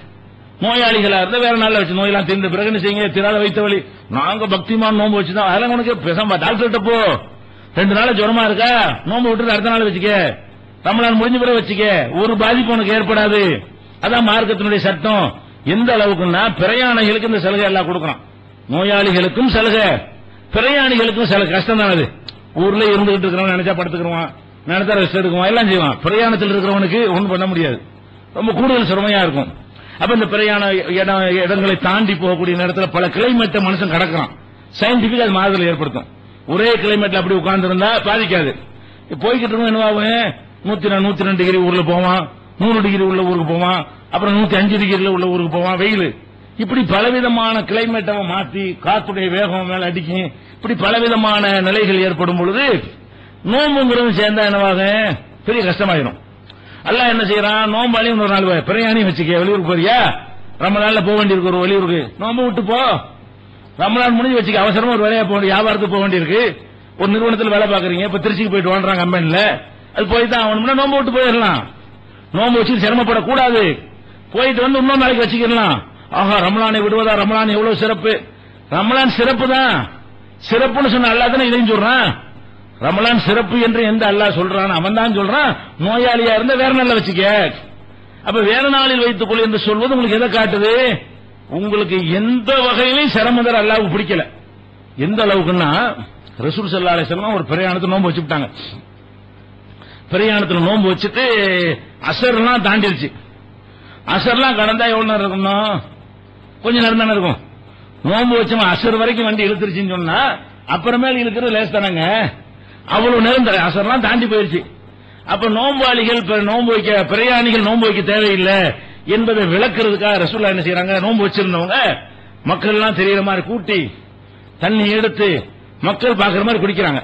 A: நோயாளிகளா இருந்தா வேற நாள்ல வச்சு நோயெல்லாம் தீர்ந்த பிறகு என்ன செய்யுங்க திராத வைத்த வழி நாங்க பக்திமான் நோம்பு வச்சுதான் அதெல்லாம் உனக்கு பேசாம டாக்டர்கிட்ட போ ரெண்டு நாள் ஜுரமா இருக்கா நோம்பு விட்டு அடுத்த நாள் வச்சுக்க ரமலான் முடிஞ்ச பிறகு வச்சுக்க ஒரு பாதிப்பு உனக்கு ஏற்படாது அதான் மார்க்கத்தினுடைய சட்டம் எந்த அளவுக்குன்னா பிரயாணிகளுக்கு இந்த சலுகை எல்லாம் கொடுக்கறான் நோயாளிகளுக்கும் சலுகை பிரயாணிகளுக்கும் சில கஷ்டம் தான் அது ஊர்ல இருந்துகிட்டு இருக்கிறவன் நினைச்சா படுத்துக்கிறவான் நினைச்சா ரெஸ்ட் எடுக்குவான் எல்லாம் செய்வான் பிரயாணத்தில் இருக்கிறவனுக்கு ஒண்ணும் பண்ண முடியாது ரொம்ப கூடுதல் சிரமையா இருக்கும் அப்ப இந்த பிரயாண இடம் இடங்களை தாண்டி போகக்கூடிய நேரத்துல பல கிளைமேட்டை மனுஷன் கடக்கிறான் சயின்டிபிக் அது மாறுதல் ஏற்படுத்தும் ஒரே கிளைமேட்ல அப்படி உட்கார்ந்து இருந்தா பாதிக்காது போய்கிட்டு இருக்கோம் என்னவாகும் நூத்தி ரெண்டு நூத்தி ரெண்டு டிகிரி ஊர்ல போவான் நூறு டிகிரி உள்ள ஊருக்கு போவான் அப்புறம் நூத்தி அஞ்சு டிகிரில உள்ள ஊருக்கு போவான் வெயில் இப்படி பலவிதமான கிளைமேட்டை மாத்தி காத்துடைய வேகம் மேல அடிக்கும் இப்படி பலவிதமான நிலைகள் ஏற்படும் பொழுது நோம்புங்கிறது சேர்ந்தா என்னவாகும் பெரிய கஷ்டமாயிரும் அல்லாஹ் என்ன செய்யறான் நோம்பாளியும் ஒரு நாள் வை. பிரயாணியும் வச்சுக்க வெளியூருக்கு போறியா ரமலான்ல போக வேண்டியிருக்கு ஒரு வெளியூருக்கு நோம்பு விட்டு போ ரமலான் முடிஞ்சு வச்சுக்க அவசரமா ஒரு வேலையா போக வேண்டிய வியாபாரத்துக்கு போக வேண்டியிருக்கு ஒரு நிறுவனத்தில் வேலை பாக்குறீங்க இப்ப திருச்சிக்கு போயிட்டு வாங்குறாங்க கம்பெனில அது போய் தான் ஆகணும்னா நோம்பு விட்டு போயிடலாம் நோம்பு வச்சு சிரமப்படக்கூடாது போயிட்டு வந்து இன்னொரு நாளைக்கு வச்சுக்கலாம் ஆஹா ரமலானை விடுவதா ரமலான் எவ்வளவு சிறப்பு ரமலான் சிறப்பு தான் சிறப்புன்னு சொன்ன அல்லாஹ் தானே இதையும் சொல்றான் ரமலான் சிறப்பு என்று எந்த அல்லாஹ் சொல்றான் அவன் தான் சொல்றான் நோயாளியா இருந்தா வேற நாள்ல வச்சுக்க அப்ப வேற நாளில் வைத்துக் கொள் என்று சொல்வது உங்களுக்கு எதை காட்டுது உங்களுக்கு எந்த வகையிலும் சிரமம் தர அல்லாஹ்வுக்கு பிடிக்கல எந்த அளவுக்குன்னா ரசூல் ஸல்லல்லாஹு அலைஹி வஸல்லம் ஒரு பிரயாணத்தை நோன்பு வச்சுட்டாங்க பிரயாணத்துல நோன்பு வச்சுட்டு அசர்லாம் தாண்டிடுச்சு அசர்லாம் கடந்தா எவ்வளவு நேரம் இருக்கணும் கொஞ்ச நேரம் தானே இருக்கும் நோன்பு வச்சவன் அசர் வரைக்கும் வண்டி இழுத்துருச்சுன்னு சொன்னா அப்புறமேல் இழுக்கிறது லேஸ் தானங்க அவ்வளவு நேரம் த- அசர்லாம் தாண்டி போயிருச்சு அப்ப நோம்பாளிகள் இப்ப நோன்பு வைக்க பிரயாணிகள் நோன்பு வைக்க தேவையில்லை என்பதை விளக்குறதுக்காக ரசூல்லா என்ன செய்யறாங்க நோன்பு வச்சிருந்தவங்க மக்கள் எல்லாம் தெரியற மாதிரி கூட்டி தண்ணி எடுத்து மக்கள் பாக்குற மாதிரி குடிக்கிறாங்க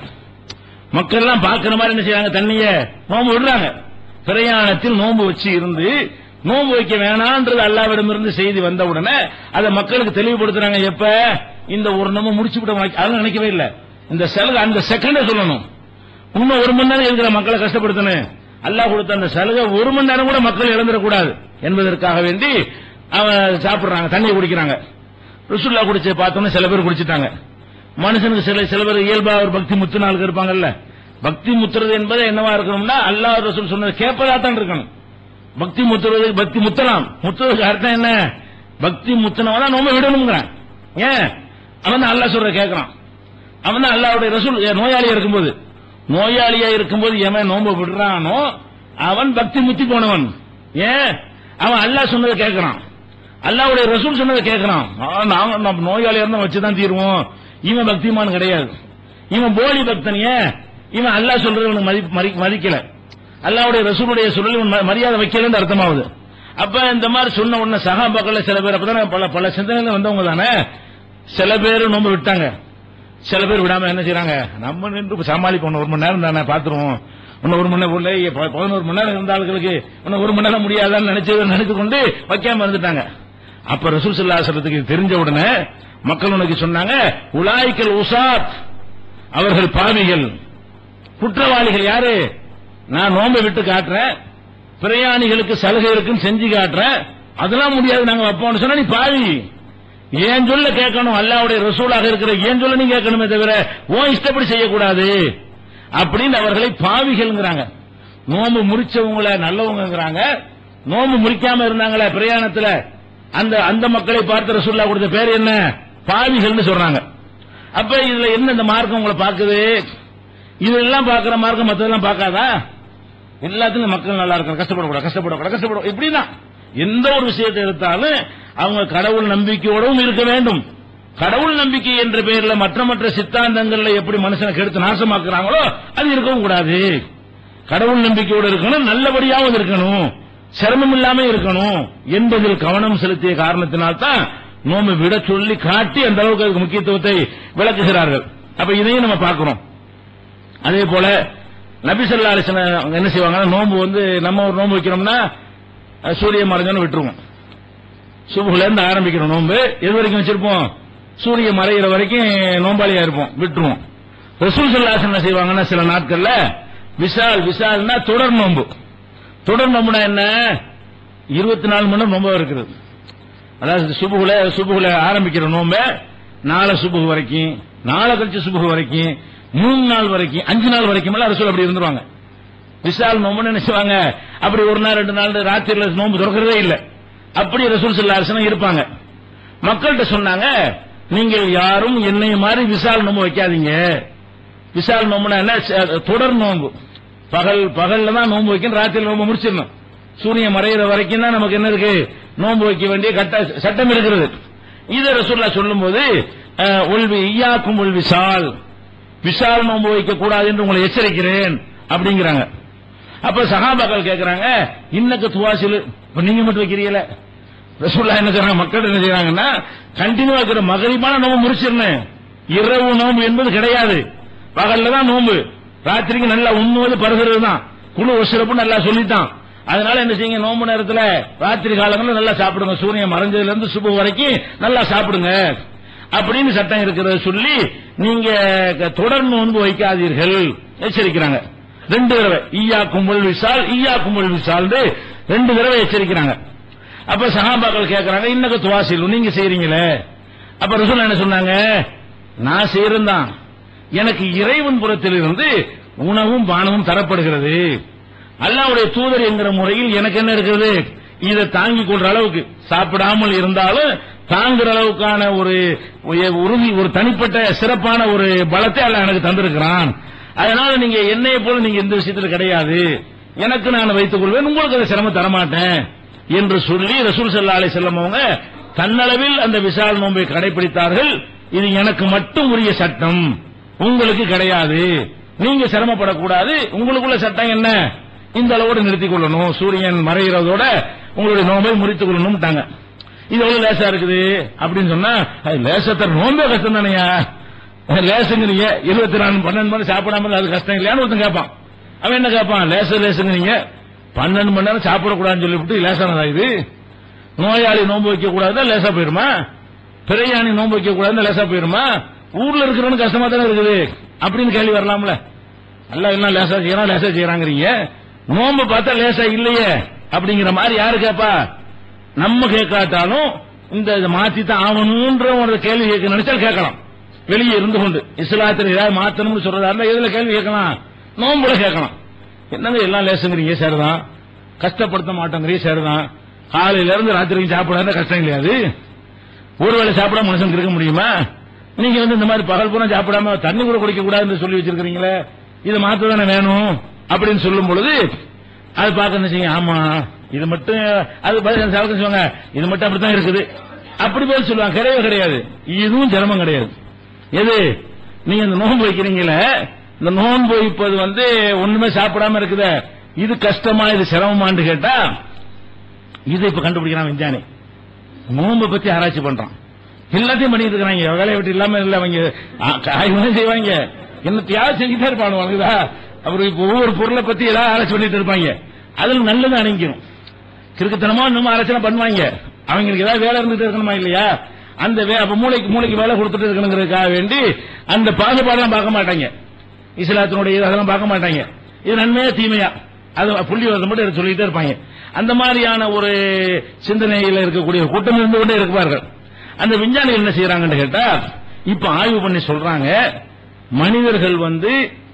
A: மக்கள் எல்லாம் பாக்குற மாதிரி என்ன செய்றாங்க தண்ணிய நோன்பு விடுறாங்க பிரயாணத்தில் நோன்பு வச்சு இருந்து நோன்பு வைக்க வேணான்றது அல்லாவிடமிருந்து செய்தி வந்த உடனே அதை மக்களுக்கு தெளிவுபடுத்துறாங்க எப்ப இந்த ஒரு நம்ம முடிச்சு விட அதெல்லாம் நினைக்கவே இல்லை இந்த சலுகை அந்த செகண்டே சொல்லணும் இன்னும் ஒரு மணி நேரம் இருக்கிற மக்களை கஷ்டப்படுத்தணும் அல்லாஹ் கொடுத்த அந்த சலுகை ஒரு மணி நேரம் கூட மக்கள் இழந்துடக்கூடாது என்பதற்காக வேண்டி அவன் சாப்பிடுறாங்க தண்ணியை குடிக்கிறாங்க ருசுல்லா குடிச்சு பார்த்தோன்னே சில பேர் குடிச்சிட்டாங்க மனுஷனுக்கு சில சில பேர் இயல்பா ஒரு பக்தி முத்து நாளுக்கு இருப்பாங்கல்ல பக்தி முத்துறது என்பது என்னவா இருக்கணும்னா அல்லாஹ் ரசூல் சொன்னது கேட்பதா தான் இருக்கணும் பக்தி முத்துறது பக்தி முத்தலாம் முத்துறதுக்கு அர்த்தம் என்ன பக்தி முத்துனவனா நோம்ப விடணுங்கிறான் ஏன் அவன் தான் அல்லாஹ் சொல்ற கேட்கறான் அவன் தான் அல்லாவுடைய ரசூல் ஏ, நோயாளியா இருக்கும்போது நோயாளியா இருக்கும்போது எவன் நோம்ப விடுறானோ அவன் பக்தி முத்தி போனவன் ஏன் அவன் அல்லாஹ் சொன்னதை கேட்கறான் அல்லாவுடைய ரசூல் சொன்னதை கேட்கறான் ஆ, நாங்க நம்ம நோயாளியா இருந்தா வச்சுதான் தீருவோம் இவன் பக்திமான் கிடையாது இவன் போலி பக்தன் ஏன் இவன் அல்லாஹ் சொல்றது இவனுக்கு மதி- மதி- மதிக்கல அல்லாவுடைய ரசூலுடைய சொல்லி இவன் ம- மரியாதை வைக்கலன்னு அர்த்தமாகுது அப்ப இந்த மாதிரி சொன்ன உடனே சகாபாக்கள்ல சில பேர் அப்பதானே பல பல சிந்தனைகள் வந்தவங்க தானே சில பேர் நோம்பு விட்டாங்க சில பேர் விடாம என்ன செய்றாங்க நம்ம நின்று சமாளிப்போம் இன்னும் ஒரு மணி நேரம் தானே பாத்துருவோம் இன்னும் ஒரு மணி நேரம் உள்ள ப- பதினோரு மணி நேரம் இருந்த ஆளுகளுக்கு இன்னும் ஒரு மணி நேரம் முடியாதான்னு நினைச்சு நினைத்து கொண்டு வைக்காம இருந்துட்டாங்க அப்ப ரசூல் ஸல்லல்லாஹு அலைஹி வஸல்லத்துக்கு இது தெரிஞ்ச உடனே மக்கள் உனக்கு சொன்னாங்க உலாய்க்கல் உசாத் அவர்கள் பாவிகள் குற்றவாளிகள் யாரு நான் நோன்பை விட்டு காட்டுறேன் பிரயாணிகளுக்கு சலுகை இருக்குன்னு செஞ்சு காட்டுறேன் அதெல்லாம் முடியாது நாங்க வைப்போம்னு சொன்னா நீ பாவி ஏன் சொல்ல கேட்கணும் அல்லாவுடைய ரசூலாக இருக்கிற ஏன் சொல்ல நீ கேட்கணுமே தவிர உன் இஷ்டப்படி செய்யக்கூடாது அப்படின்னு அவர்களை பாவிகள்ங்கிறாங்க நோம்பு முறிச்சவங்கள நல்லவங்கங்கிறாங்க நோம்பு முறிக்காம இருந்தாங்களே பிரயாணத்துல அந்த அந்த மக்களை பார்த்து ரசூல்லா கொடுத்த பேர் என்ன பாவிகள்னு சொல்றாங்க அப்ப இதுல என்ன இந்த மார்க்கம் உங்களை பாக்குது இதெல்லாம் பாக்குற மார்க்கம் மத்ததெல்லாம் பார்க்காதா எல்லாத்துக்கும் மக்கள் நல்லா இருக்கணும் கஷ்டப்படக்கூடாது கஷ்டப்படக்கூடாது கஷ்டப்பட இப்படிதான் எந்த ஒரு விஷயத்தை எடுத்தாலும் அவங்க கடவுள் நம்பிக்கையோடவும் இருக்க வேண்டும் கடவுள் நம்பிக்கை என்ற பெயர்ல மற்ற மற்ற சித்தாந்தங்கள்ல எப்படி மனுஷனை கெடுத்து நாசமாக்குறாங்களோ அது இருக்கவும் கூடாது கடவுள் நம்பிக்கையோடு இருக்கணும் நல்லபடியாகவும் இருக்கணும் சிரமம் இல்லாம இருக்கணும் என்பதில் கவனம் செலுத்திய காரணத்தினால்தான் நோம்பு விட சொல்லி காட்டி அந்த அளவுக்கு அதுக்கு முக்கியத்துவத்தை விளக்குகிறார்கள் அப்ப இதையும் நம்ம பார்க்கிறோம் அதே போல நபி ஸல்லல்லாஹு அலைஹி வஸல்லம் அவங்க என்ன செய்வாங்க நோன்பு வந்து நம்ம ஒரு நோன்பு வைக்கிறோம்னா அஹ், சூரியன் மறைஞ்சோன்னு விட்டுருவோம் சுபுல இருந்து ஆரம்பிக்கிறோம் நோன்பு எது வரைக்கும் வச்சிருப்போம் சூரியன் மறைகிற வரைக்கும் நோம்பாளியா இருப்போம் விட்டுருவோம் ரசூல் ஸல்லல்லாஹு அலைஹி வஸல்லம் என்ன செய்வாங்கன்னா சில நாட்கள்ல விசால் விசால்னா தொடர் நோன்பு தொடர் நோம்புனா என்ன இருபத்தி நாலு மணி நேரம் நோம்பா இருக்கிறது அதாவது சுபுகுல சுபுகுல ஆரம்பிக்கிற நோம்ப நாளை சுபுகு வரைக்கும் நாளை கழிச்சு சுபுகு வரைக்கும் மூணு நாள் வரைக்கும் அஞ்சு நாள் வரைக்கும் எல்லாம் ரசூல் அப்படி இருந்துருவாங்க விசால் நோம்புன்னு நினைச்சுவாங்க அப்படி ஒரு நாள் ரெண்டு நாள் ராத்திரில நோம்பு திறக்கிறதே இல்ல அப்படி ரசூல் ஸல்லல்லாஹு அலைஹி வஸல்லம் இருப்பாங்க மக்கள்கிட்ட சொன்னாங்க நீங்கள் யாரும் என்னை மாதிரி விசால் நோம்பு வைக்காதீங்க விசால் நோம்புனா என்ன ச- தொடர் நோம்பு பகல் பகல்ல தான் நோம்பு வைக்கணும் ராத்திரில நோம்பு முடிச்சிடணும் சூரியன் மறையிற வரைக்கும் தான் நமக்கு என்ன இருக்கு நோன்பு வைக்க வேண்டிய கட்ட சட்டம் இருக்கிறது இதை ரசூல்லா சொல்லும்போது அஹ், உள்வி ஈயாக்கும் உள் விசால் விசால் நோன்பு வைக்க கூடாது என்று உங்களை எச்சரிக்கிறேன் அப்படிங்கிறாங்க அப்ப சகாபாக்கள் கேட்கறாங்க இன்னக்கு துவாசில் இப்ப நீங்க மட்டும் வைக்கிறீங்களே ரசூல்லா என்ன செய்றாங்க மக்கள் என்ன செய்றாங்கன்னா கண்டினியூ வைக்கிற மகரிமான நோம்பு முடிச்சிடணும் இரவு நோம்பு என்பது கிடையாது பகல்ல தான் நோம்பு ராத்திரிக்கு நல்லா உண்ணுவது பருகிறது தான் குழு ஒசுரப்பு நல்லா சொல்லிட்டான் அதனால என்ன செய்யுங்க நோம்பு நேரத்துல ராத்திரி காலங்களில் நல்லா சாப்பிடுங்க சூரியன் மறைஞ்சதுல இருந்து சுப வரைக்கும் நல்லா சாப்பிடுங்க அப்படின்னு சட்டம் இருக்கிறத சொல்லி நீங்க க- தொடர் நோன்பு வைக்காதீர்கள் எச்சரிக்கிறாங்க ரெண்டு தடவை ஈயா கும்பல் விசால் ஈயா கும்பல் விசால் ரெண்டு தடவை எச்சரிக்கிறாங்க அப்ப சஹாபாக்கள் கேட்கறாங்க இன்னக்கு துவாசில் நீங்க செய்றீங்களே அப்ப ரசூல் என்ன சொன்னாங்க நான் செய்யறேன் எனக்கு இறைவன் புறத்திலிருந்து உணவும் பானமும் தரப்படுகிறது அல்லாவுடைய தூதர் என்கிற முறையில் எனக்கு என்ன இருக்கிறது இதை தாங்கிக் கொள்ற அளவுக்கு சாப்பிடாமல் இருந்தாலும் தாங்குற அளவுக்கான ஒரு உறுதி ஒரு தனிப்பட்ட சிறப்பான ஒரு பலத்தை அல்ல எனக்கு தந்திருக்கிறான் அதனால நீங்க என்னைய போல நீங்க எந்த விஷயத்துல கிடையாது எனக்கு நான் வைத்துக் கொள்வேன் உங்களுக்கு அதை சிரமம் தரமாட்டேன் என்று சொல்லி ரசூல் சல்லா அலி செல்லம் அவங்க தன்னளவில் அந்த விசால் நோன்பை கடைபிடித்தார்கள் இது எனக்கு மட்டும் உரிய சட்டம் உங்களுக்கு கிடையாது நீங்க சிரமப்படக்கூடாது உங்களுக்குள்ள சட்டம் என்ன இந்த அளவோடு நிறுத்திக் கொள்ளணும் சூரியன் மறைகிறதோட உங்களுடைய நோம்பை முறித்துக் கொள்ளணும்ட்டாங்க இது எவ்வளவு லேசா இருக்குது அப்படின்னு சொன்னா அது லேசத்தர் நோம்பே கஷ்டம் தானையா லேசுங்கிறீங்க இருபத்தி நாலு பன்னெண்டு மணி சாப்பிடாம இருந்தா அது கஷ்டம் இல்லையான்னு ஒருத்தன் கேட்பான் அவன் என்ன கேட்பான் லேச லேசுங்கிறீங்க பன்னெண்டு மணி நேரம் சாப்பிடக்கூடாதுன்னு சொல்லிவிட்டு லேசானதா இது நோயாளி நோன்பு வைக்க கூடாதா லேசா போயிருமா பிரயாணி நோன்பு வைக்க கூடாது லேசா போயிருமா ஊர்ல இருக்கிறவனு கஷ்டமா தானே இருக்குது அப்படின்னு கேள்வி வரலாம்ல அல்ல என்ன லேசா செய்யறான் லேசா செய்யறாங்கிறீங்க நோன்பு பார்த்தா லேசா இல்லையே அப்படிங்கிற மாதிரி யாரு கேப்பா நம்ம கேட்காட்டாலும் இந்த இதை மாத்தி தான் ஆகணும்ன்ற ஒரு கேள்வி கேட்க நினைச்சால் கேட்கலாம் வெளியே இருந்து கொண்டு இஸ்லாத்தில் ஏதாவது மாத்தணும்னு சொல்றதா இருந்தா எதுல கேள்வி கேட்கலாம் நோம்புல கேட்கலாம் என்னங்க எல்லாம் லேசுங்கிறீங்க சரிதான் கஷ்டப்படுத்த மாட்டோங்கிறீங்க சரிதான் காலையில இருந்து ராத்திரிக்கு சாப்பிடாத கஷ்டம் இல்லையாது ஒருவேளை சாப்பிடாம மனுஷனுக்கு இருக்க முடியுமா நீங்க வந்து இந்த மாதிரி பகல் பூரா சாப்பிடாம தண்ணி கூட குடிக்க கூடாதுன்னு சொல்லி வச்சிருக்கீங்களே இதை மாத்த தானே வேணும் அப்படின்னு சொல்லும் பொழுது அது பார்க்க என்ன செய்யும் ஆமா இது மட்டும் அது பதில் சாப்பிட சொல்லுவாங்க இது மட்டும் அப்படித்தான் இருக்குது அப்படி பேர் சொல்லுவாங்க கிடையவே கிடையாது இதுவும் சிரமம் கிடையாது எது நீங்க இந்த நோன்பு வைக்கிறீங்களே இந்த நோன்பு வைப்பது வந்து ஒண்ணுமே சாப்பிடாம இருக்குதே இது கஷ்டமா இது சிரமமான்னு கேட்டா இது இப்ப கண்டுபிடிக்கிறான் விஞ்ஞானி நோன்பை பத்தி ஆராய்ச்சி பண்றான் எல்லாத்தையும் பண்ணிட்டு இருக்கிறாங்க வேலையை விட்டு இல்லாம இல்ல அவங்க ஆய்வு செய்வாங்க என்ன தியாகம் செஞ்சுட்டே இருப்பானுவாங்களா அவர் இப்ப ஒவ்வொரு பொருளை பத்தி ஏதாவது ஆராய்ச்சி பண்ணிட்டு இருப்பாங்க அதுல நல்லது அணிக்கணும் கிறுக்குத்தனமா இன்னும் ஆராய்ச்சி பண்ணுவாங்க அவங்களுக்கு ஏதாவது வேலை இருந்துட்டு இருக்கணுமா இல்லையா அந்த வே- அப்ப மூளைக்கு மூளைக்கு வேலை கொடுத்துட்டு இருக்கணுங்கிறதுக்காக வேண்டி அந்த பாகுபாடெல்லாம் பார்க்க மாட்டாங்க இஸ்லாத்தினுடைய இது அதெல்லாம் பார்க்க மாட்டாங்க இது நன்மையா தீமையா அது புள்ளி வரது மட்டும் எடுத்து சொல்லிட்டே இருப்பாங்க அந்த மாதிரியான ஒரு சிந்தனையில இருக்கக்கூடிய ஒரு கூட்டம் இருந்து கொண்டே இருப்பார்கள் அந்த விஞ்ஞானிகள் என்ன செய்யறாங்கன்னு கேட்டா இப்ப ஆய்வு பண்ணி சொல்றாங்க மனிதர்கள் வந்து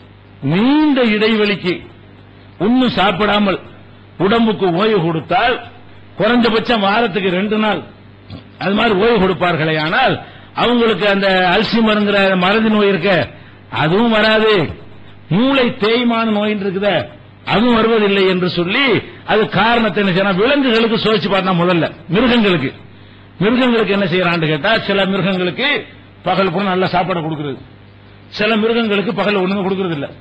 A: நீண்ட இடைவெளிக்கு ஒன்னும் சாப்பிடாமல் உடம்புக்கு ஓய்வு கொடுத்தால் குறைஞ்சபட்சம் வாரத்துக்கு ரெண்டு நாள் அது மாதிரி ஓய்வு கொடுப்பார்களே ஆனால் அவங்களுக்கு அந்த அல்சிமருங்கிற மறதி நோய் இருக்க அதுவும் வராது மூளை தேய்மான நோய் இருக்குத அதுவும் வருவதில்லை என்று சொல்லி அது காரணத்தை என்ன செய்யறான் விலங்குகளுக்கு சோதிச்சு பார்த்தா முதல்ல மிருகங்களுக்கு மிருகங்களுக்கு என்ன செய்யறான்னு கேட்டா சில மிருகங்களுக்கு பகல் கூட நல்ல சாப்பாடு கொடுக்கிறது சில மிருகங்களுக்கு பகல் ஒண்ணுமே கொடுக்கறது இல்ல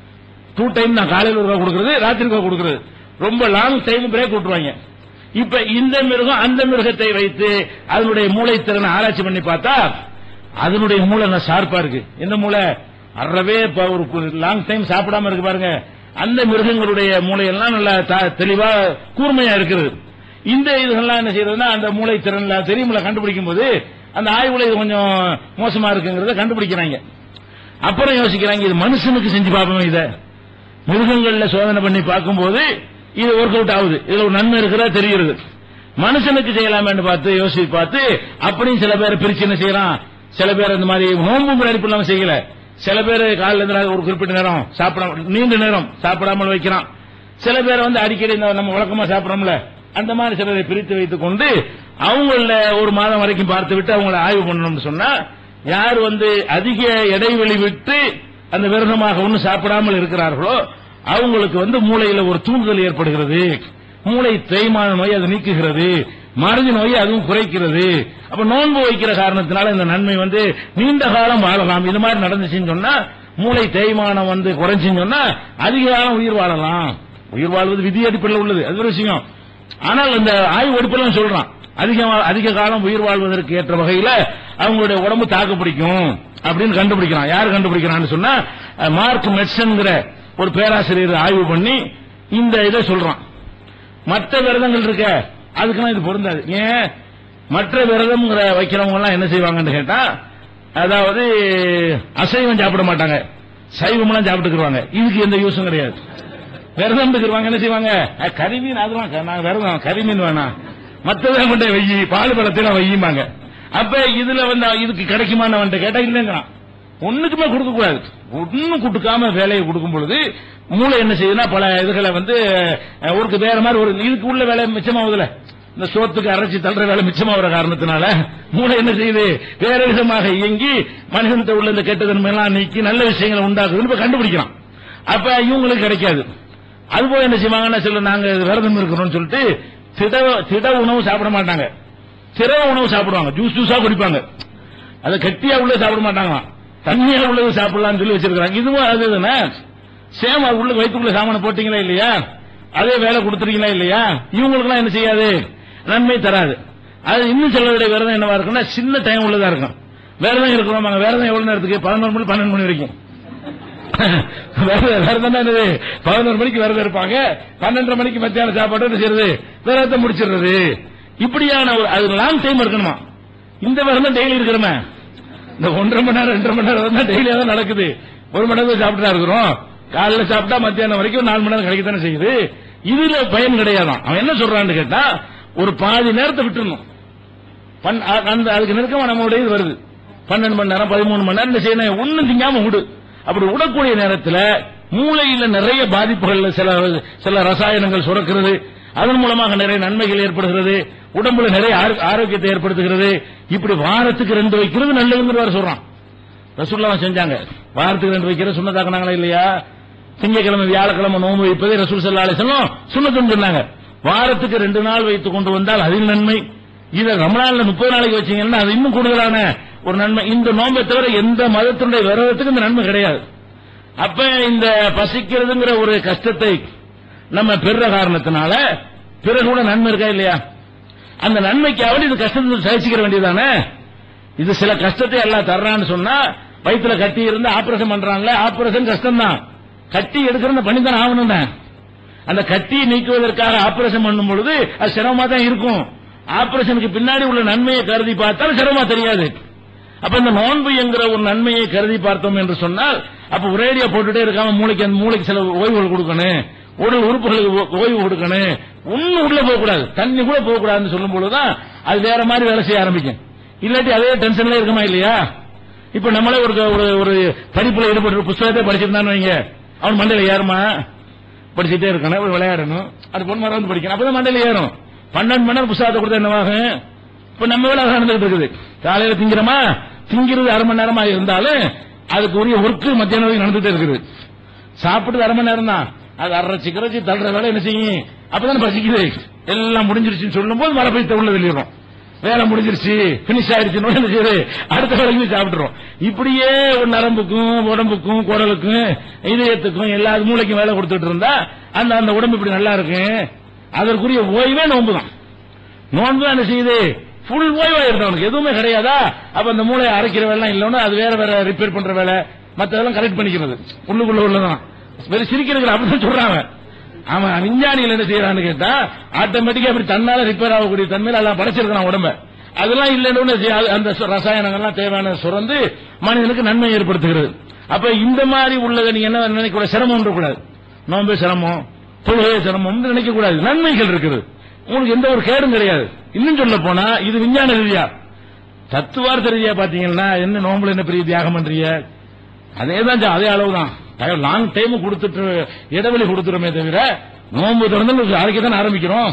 A: டூ டைம் நான் காலையில் ஒரு கொடுக்கறது ராத்திரி ஒரு கொடுக்கறது ரொம்ப லாங் டைம் பிரேக் விட்டுருவாங்க இப்ப இந்த மிருகம் அந்த மிருகத்தை வைத்து அதனுடைய மூளை திறனை ஆராய்ச்சி பண்ணி பார்த்தா அதனுடைய மூளை நல்லா ஷார்ப்பா இருக்கு எந்த மூளை அறவே இப்ப ஒரு லாங் டைம் சாப்பிடாம இருக்கு பாருங்க அந்த மிருகங்களுடைய மூளையெல்லாம் நல்லா த- தெளிவா கூர்மையா இருக்குது இந்த இதுகள்லாம் என்ன செய்யறதுன்னா அந்த மூளை திறன்ல தெரியுமில்ல கண்டுபிடிக்கும் போது அந்த ஆய்வுல இது கொஞ்சம் மோசமா இருக்குங்கிறத கண்டுபிடிக்கிறாங்க அப்புறம் யோசிக்கிறாங்க இது மனுஷனுக்கு செஞ்சு பார்ப்போம் இத மிருகங்கள்ல சோதனை பண்ணி பார்க்கும்போது இது ஒர்க் அவுட் ஆகுது இதுல ஒரு நன்மை இருக்கிறதா தெரியுது மனுஷனுக்கு செய்யலாமேன்னு பார்த்து யோசிச்சு பார்த்து அப்படியும் சில பேர் பிரிச்சு என்ன செய்யலாம் சில பேர் இந்த மாதிரி நோன்பு அடிப்பு இல்லாம செய்யல சில பேர் காலையில இருந்து ஒரு குறிப்பிட்ட நேரம் சாப்பிடாம நீண்ட நேரம் சாப்பிடாமல் வைக்கிறான் சில பேர் வந்து அடிக்கடி இந்த நம்ம வழக்கமா சாப்பிடுறோம்ல அந்த மாதிரி சிலரை பிரித்து வைத்துக் கொண்டு அவங்கள ஒரு மாதம் வரைக்கும் பார்த்து விட்டு அவங்கள ஆய்வு பண்ணணும்னு சொன்னா யார் வந்து அதிக இடைவெளி விட்டு அந்த விரதமாக ஒன்றும் சாப்பிடாமல் இருக்கிறார்களோ அவங்களுக்கு வந்து மூளையில ஒரு தூண்டுதல் ஏற்படுகிறது மூளை தேய்மான நோய் அது நீக்குகிறது மறதி நோயை அதுவும் குறைக்கிறது அப்ப நோன்பு வைக்கிற காரணத்தினால இந்த நன்மை வந்து நீண்ட காலம் வாழலாம் இது மாதிரி நடந்துச்சுன்னு சொன்னா மூளை தேய்மானம் வந்து குறைஞ்சுன்னு சொன்னா அதிக காலம் உயிர் வாழலாம் உயிர் வாழ்வது விதி அடிப்படையில் உள்ளது அது ஒரு விஷயம் ஆனால் இந்த ஆய்வு எடுப்பெல்லாம் சொல்றான் அதிக அதிக காலம் உயிர் வாழ்வதற்கு ஏற்ற வகையில அவங்களுடைய உடம்பு தாக்கு பிடிக்கும் அப்படின்னு கண்டுபிடிக்கிறான் யார் கண்டுபிடிக்கிறான்னு சொன்னா அஹ், மார்க் மெட்சன்கிற ஒரு பேராசிரியர் ஆய்வு பண்ணி இந்த இதை சொல்றான் மற்ற விரதங்கள் இருக்க அதுக்கெல்லாம் இது பொருந்தாது ஏன் மற்ற விரதம்ங்கிற வைக்கிறவங்க எல்லாம் என்ன செய்வாங்கன்னு கேட்டா அதாவது அசைவம் சாப்பிட மாட்டாங்க சைவம்லாம் சாப்பிட்டுக்குருவாங்க இதுக்கு எந்த யூஸும் கிடையாது விரதம் இருக்கிறவங்க என்ன செய்வாங்க அஹ், கறிமீன் அதெல்லாம் க- நான் விரதம் கறிமீன் வேணாம் மற்றதை கொண்டே வெயி பால் பழத்தை வையுமாங்க அப்ப இதுல வந்து இதுக்கு கிடைக்குமான்னு கேட்டா இல்லைங்கிறான் ஒண்ணுக்குமே கொடுக்க கூடாது ஒன்னும் கொடுக்காம வேலையை கொடுக்கும் பொழுது மூளை என்ன செய்யுதுன்னா பல இதுகளை வந்து அஹ், ஒருக்கு வேற மாதிரி ஒரு இதுக்கு உள்ள வேலை மிச்சமாகுதுல இந்த சோத்துக்கு அரைச்சி தள்ளுற வேலை மிச்சமாகிற காரணத்தினால மூளை என்ன செய்யுது வேற விதமாக இயங்கி மனிதனத்தை உள்ள இந்த கெட்டதன்மை எல்லாம் நீக்கி நல்ல விஷயங்களை உண்டாக்குதுன்னு இப்ப கண்டுபிடிக்கிறான் அப்ப இவங்களுக்கு கிடைக்காது அதுபோல என்ன செய்வாங்கன்னா சொல்ல நாங்க விரதம் இருக்கிறோம்னு சொல்லிட்டு திட திட உணவு சாப்பிட மாட்டாங்க திரவ உணவு சாப்பிடுவாங்க ஜூஸ் ஜூஸா குடிப்பாங்க அதை கட்டியா உள்ள சாப்பிட மாட்டாங்களாம் தண்ணியா உள்ளது சாப்பிடலாம்னு சொல்லி வச்சிருக்காங்க இதுவும் அது தானே சேம் அது உள்ள வயிற்றுக்குள்ள சாமான போட்டீங்களா இல்லையா அதே வேலை கொடுத்துறீங்களா இல்லையா இவங்களுக்குலாம் என்ன செய்யாது நன்மை தராது அது இன்னும் சிலருடைய விரதம் என்னவா இருக்குன்னா சின்ன டைம் உள்ளதா இருக்கும் விரதம் இருக்கிறோம் விரதம் எவ்வளவு நேரத்துக்கு பதினோரு மணி பன்னெண்டு மணி வரைக்கும் விரதம் விரதம் என்னது பதினோரு மணிக்கு விரதம் இருப்பாங்க பன்னெண்டரை மணிக்கு மத்தியான சாப்பாடு என்ன செய்யறது விரதத்தை முடிச்சிடுறது இப்படியான ஒரு அது லாங் டைம் இருக்கணுமா இந்த விரதம் டெய்லி இருக்கிறோமே இந்த ஒன்றரை மணி நேரம் ரெண்டரை மணி நேரம் தான் டெய்லியா தான் நடக்குது ஒரு மணி நேரம் சாப்பிட்டா இருக்கிறோம் காலைல சாப்பிட்டா மத்தியானம் வரைக்கும் நாலு மணி நேரம் கிடைக்கத்தானே செய்யுது இதுல பயன் கிடையாதான் அவன் என்ன சொல்றான்னு கேட்டா ஒரு பாதி நேரத்தை விட்டுறணும் பன்- அ- அந்த அதுக்கு நெருக்கமா நம்மளுடைய இது வருது பன்னெண்டு மணி நேரம் பதிமூணு மணி நேரம் இந்த செய்யணும் ஒண்ணும் திங்காம விடு அப்படி விடக்கூடிய நேரத்துல மூளையில நிறைய பாதிப்புகள் சில சில ரசாயனங்கள் சுரக்கிறது அதன் மூலமாக நிறைய நன்மைகள் ஏற்படுகிறது உடம்புல நிறைய ஆரோ- ஆரோக்கியத்தை ஏற்படுத்துகிறது இப்படி வாரத்துக்கு ரெண்டு வைக்கிறது நல்லதுங்கிற சொல்றான் ரசூல்லா செஞ்சாங்க வாரத்துக்கு ரெண்டு வைக்கிற சுண்ணத்தாக்குனாங்களா இல்லையா திங்கக்கிழமை வியாழக்கிழமை நோன்பு வைப்பதை ரசூல் சல்லா அலிசல்லம் சுண்ணத்துன்னு சொன்னாங்க வாரத்துக்கு ரெண்டு நாள் வைத்துக் கொண்டு வந்தால் அதில் நன்மை இதை ரமலான்ல முப்பது நாளைக்கு வச்சீங்கன்னா அது இன்னும் கூடுதலான ஒரு நன்மை இந்த நோன்பை தவிர எந்த மதத்தினுடைய விரதத்துக்கு இந்த நன்மை கிடையாது அப்ப இந்த பசிக்கிறதுங்கிற ஒரு கஷ்டத்தை நம்ம பெறுற காரணத்தினால பிறகு கூட நன்மை இருக்கா இல்லையா அந்த நன்மைக்காவது இது கஷ்டத்தை சகிச்சுக்கிற வேண்டியதானே இது சில கஷ்டத்தை எல்லாம் தர்றான்னு சொன்னா வயித்துல கட்டி இருந்து ஆபரேஷன் பண்றாங்கல்ல ஆபரேஷன் கஷ்டம் தான் கட்டி எடுக்கிறது பண்ணித்தான் ஆகணும் அந்த கட்டியை நீக்குவதற்காக ஆபரேஷன் பண்ணும் பொழுது அது சிரமமா தான் இருக்கும் ஆபரேஷனுக்கு பின்னாடி உள்ள நன்மையை கருதி பார்த்தால் சிரமமா தெரியாது அப்ப இந்த நோன்பு என்கிற ஒரு நன்மையை கருதி பார்த்தோம் என்று சொன்னால் அப்ப ஒரேடியா போட்டுட்டே இருக்காம மூளைக்கு அந்த மூளைக்கு சில ஓய்வுகள் கொடுக்கணும் உடல் உறுப்புகளுக்கு ஓ- ஓய்வு கொடுக்கணும் ஒன்னும் உள்ள போக கூடாது தண்ணி கூட போக கூடாதுன்னு சொல்லும் பொழுதுதான் அது வேற மாதிரி வேலை செய்ய ஆரம்பிக்கும் இல்லாட்டி அதே டென்ஷன்ல இருக்குமா இல்லையா இப்ப நம்மளே ஒரு ஒரு ஒரு படிப்புல ஈடுபட்டு புஸ்தகத்தை படிச்சிருந்தான்னு வைங்க அவன் மண்டையில ஏறுமா படிச்சுட்டே இருக்கணும் ஒரு விளையாடணும் அது பொண்ணு மரம் வந்து படிக்கணும் அப்பதான் மண்டையில ஏறும் பன்னெண்டு மணி நேரம் புஸ்தகத்தை கொடுத்தா என்னவாகும் இப்ப நம்ம வேலை அதான் நடந்துகிட்டு இருக்குது காலையில திங்கிறோமா திங்கிறது அரை மணி நேரமா இருந்தாலும் அதுக்கு உரிய ஒர்க்கு மத்தியானம் வரைக்கும் நடந்துட்டே இருக்குது சாப்பிட்டு அரை மணி நேரம் தான் அது அரைச்சி கிரச்சி தள்ளுற வேலை என்ன செய்யும் அப்பதான் பசிக்குது எல்லாம் முடிஞ்சிருச்சுன்னு சொல்லும் போது மழை பெய்த்த உள்ள வெளியிடும் வேலை முடிஞ்சிருச்சு பினிஷ் ஆயிடுச்சுன்னு என்ன செய்யுது அடுத்த வேலைக்கு போய் சாப்பிட்டுறோம் இப்படியே ஒரு நரம்புக்கும் உடம்புக்கும் குடலுக்கும் இதயத்துக்கும் எல்லா மூளைக்கும் வேலை கொடுத்துட்டு இருந்தா அந்த அந்த உடம்பு இப்படி நல்லா இருக்கு அதற்குரிய ஓய்வே நோன்பு தான் நோன்பு தான் என்ன செய்யுது ஃபுல் ஓய்வா இருந்தவனுக்கு எதுவுமே கிடையாதா அப்ப அந்த மூளையை அரைக்கிற வேலை இல்லைன்னா அது வேற வேற ரிப்பேர் பண்ற வேலை மத்ததெல்லாம் கரெக்ட் பண்ணிக்கிறது உள்ளுக்குள்ள உள்ளதான் வெறும் சிரிக்கிறது அப்படிதான் சொல்றாங்க அவன் விஞ்ஞானிகள் என்ன செய்யறான்னு கேட்டா ஆட்டோமேட்டிக்கா அப்படி தன்னால ரிப்பேர் ஆகக்கூடிய தன்மையில எல்லாம் படைச்சிருக்கான் உடம்ப அதெல்லாம் இல்லைன்னு செய்ய- அது- அந்த சு- ரசாயனங்கள்லாம் தேவையான சுரந்து மனிதனுக்கு நன்மை ஏற்படுத்துகிறது அப்ப இந்த மாதிரி உள்ளதை நீங்க என்ன நினைக்க சிரமம் கூடாது நோம்பே சிரமம் தொழுகை சிரமம் நினைக்க கூடாது நன்மைகள் இருக்குது உங்களுக்கு எந்த ஒரு கேடும் கிடையாது இன்னும் சொல்ல போனா இது விஞ்ஞான ரீதியா தத்துவார்த்த ரீதியா பாத்தீங்கன்னா என்ன நோம்புல என்ன பெரிய தியாகம் பண்றீங்க அதே தான் அதே அளவு தான் லாங் டைம் கொடுத்துட்டு இடைவெளி கொடுத்துறோமே தவிர நோம்பு திறந்து அரைக்க தானே ஆரம்பிக்கிறோம்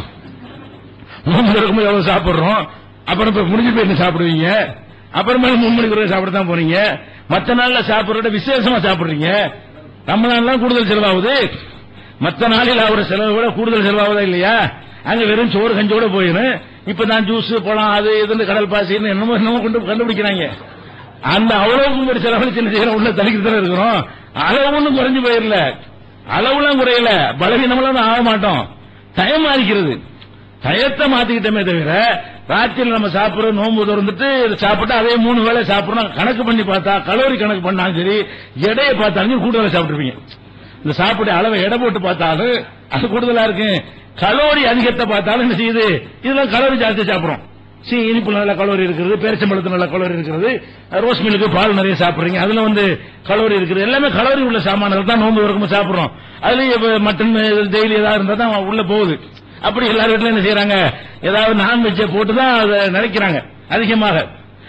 A: நோம்பு திறக்கும்போது எவ்வளவு சாப்பிடுறோம் அப்புறம் இப்ப முடிஞ்சு போய் என்ன சாப்பிடுவீங்க அப்புறமே மூணு மணிக்கு ஒரு சாப்பிட தான் போறீங்க மத்த நாள்ல சாப்பிடுறத விசேஷமா சாப்பிடுறீங்க ரமலான்லாம் கூடுதல் செலவாகுது மத்த நாளில் ஆகுற செலவை விட கூடுதல் செலவாகுதா இல்லையா அங்க வெறும் சோறு கஞ்சோட போயிடும் இப்பதான் ஜூஸ் பழம் அது இதுன்னு கடல் பாசின்னு என்னமோ என்னமோ கொண்டு கண்டுபிடிக்கிறாங்க அந்த அவ்வளவுக்கும் ஒரு செலவழிச்சு என்ன செய்யறோம் உள்ள தலிக்கிட்டு தானே இருக்கிறோம் அளவு ஒண்ணும் குறைஞ்சு போயிடல அளவுலாம் குறையல பலவீனமெல்லாம் ஆக மாட்டோம் டயம் மாறிக்கிறது டயத்தை மாத்திக்கிட்டோமே தவிர ராத்திரியில் நம்ம சாப்பிடுற நோன்பு திறந்துட்டு சாப்பிட்டு அதே மூணு வேளை சாப்பிடணும் கணக்கு பண்ணி பார்த்தா கலோரி கணக்கு பண்ணாலும் சரி எடையை பார்த்தாலும் கூடுதலா சாப்பிட்டுருப்பீங்க இந்த சாப்பிட அளவை எடை போட்டு பார்த்தாலும் அது கூடுதலா இருக்கு கலோரி அதிகத்தை பார்த்தாலும் என்ன செய்யுது இதெல்லாம் கலோரி ஜாஸ்தி சாப்பிடுறோம் சி இனிப்புல நல்ல கலோரி இருக்கிறது பேரிச்சம்பழத்துல நல்ல கலோரி இருக்கிறது ரோஸ் மில்க்கு பால் நிறைய சாப்பிடுறீங்க அதுல வந்து கலோரி இருக்குது எல்லாமே கலோரி உள்ள சாமான்கள் தான் நோன்பு வரைக்கும் சாப்பிடுறோம் அதுல மட்டன் டெய்லி ஏதாவது இருந்தா தான் உள்ள போகுது அப்படி எல்லா வீட்லயும் என்ன செய்யறாங்க ஏதாவது நான்வெஜ்ஜை போட்டு தான் அதை நினைக்கிறாங்க அதிகமாக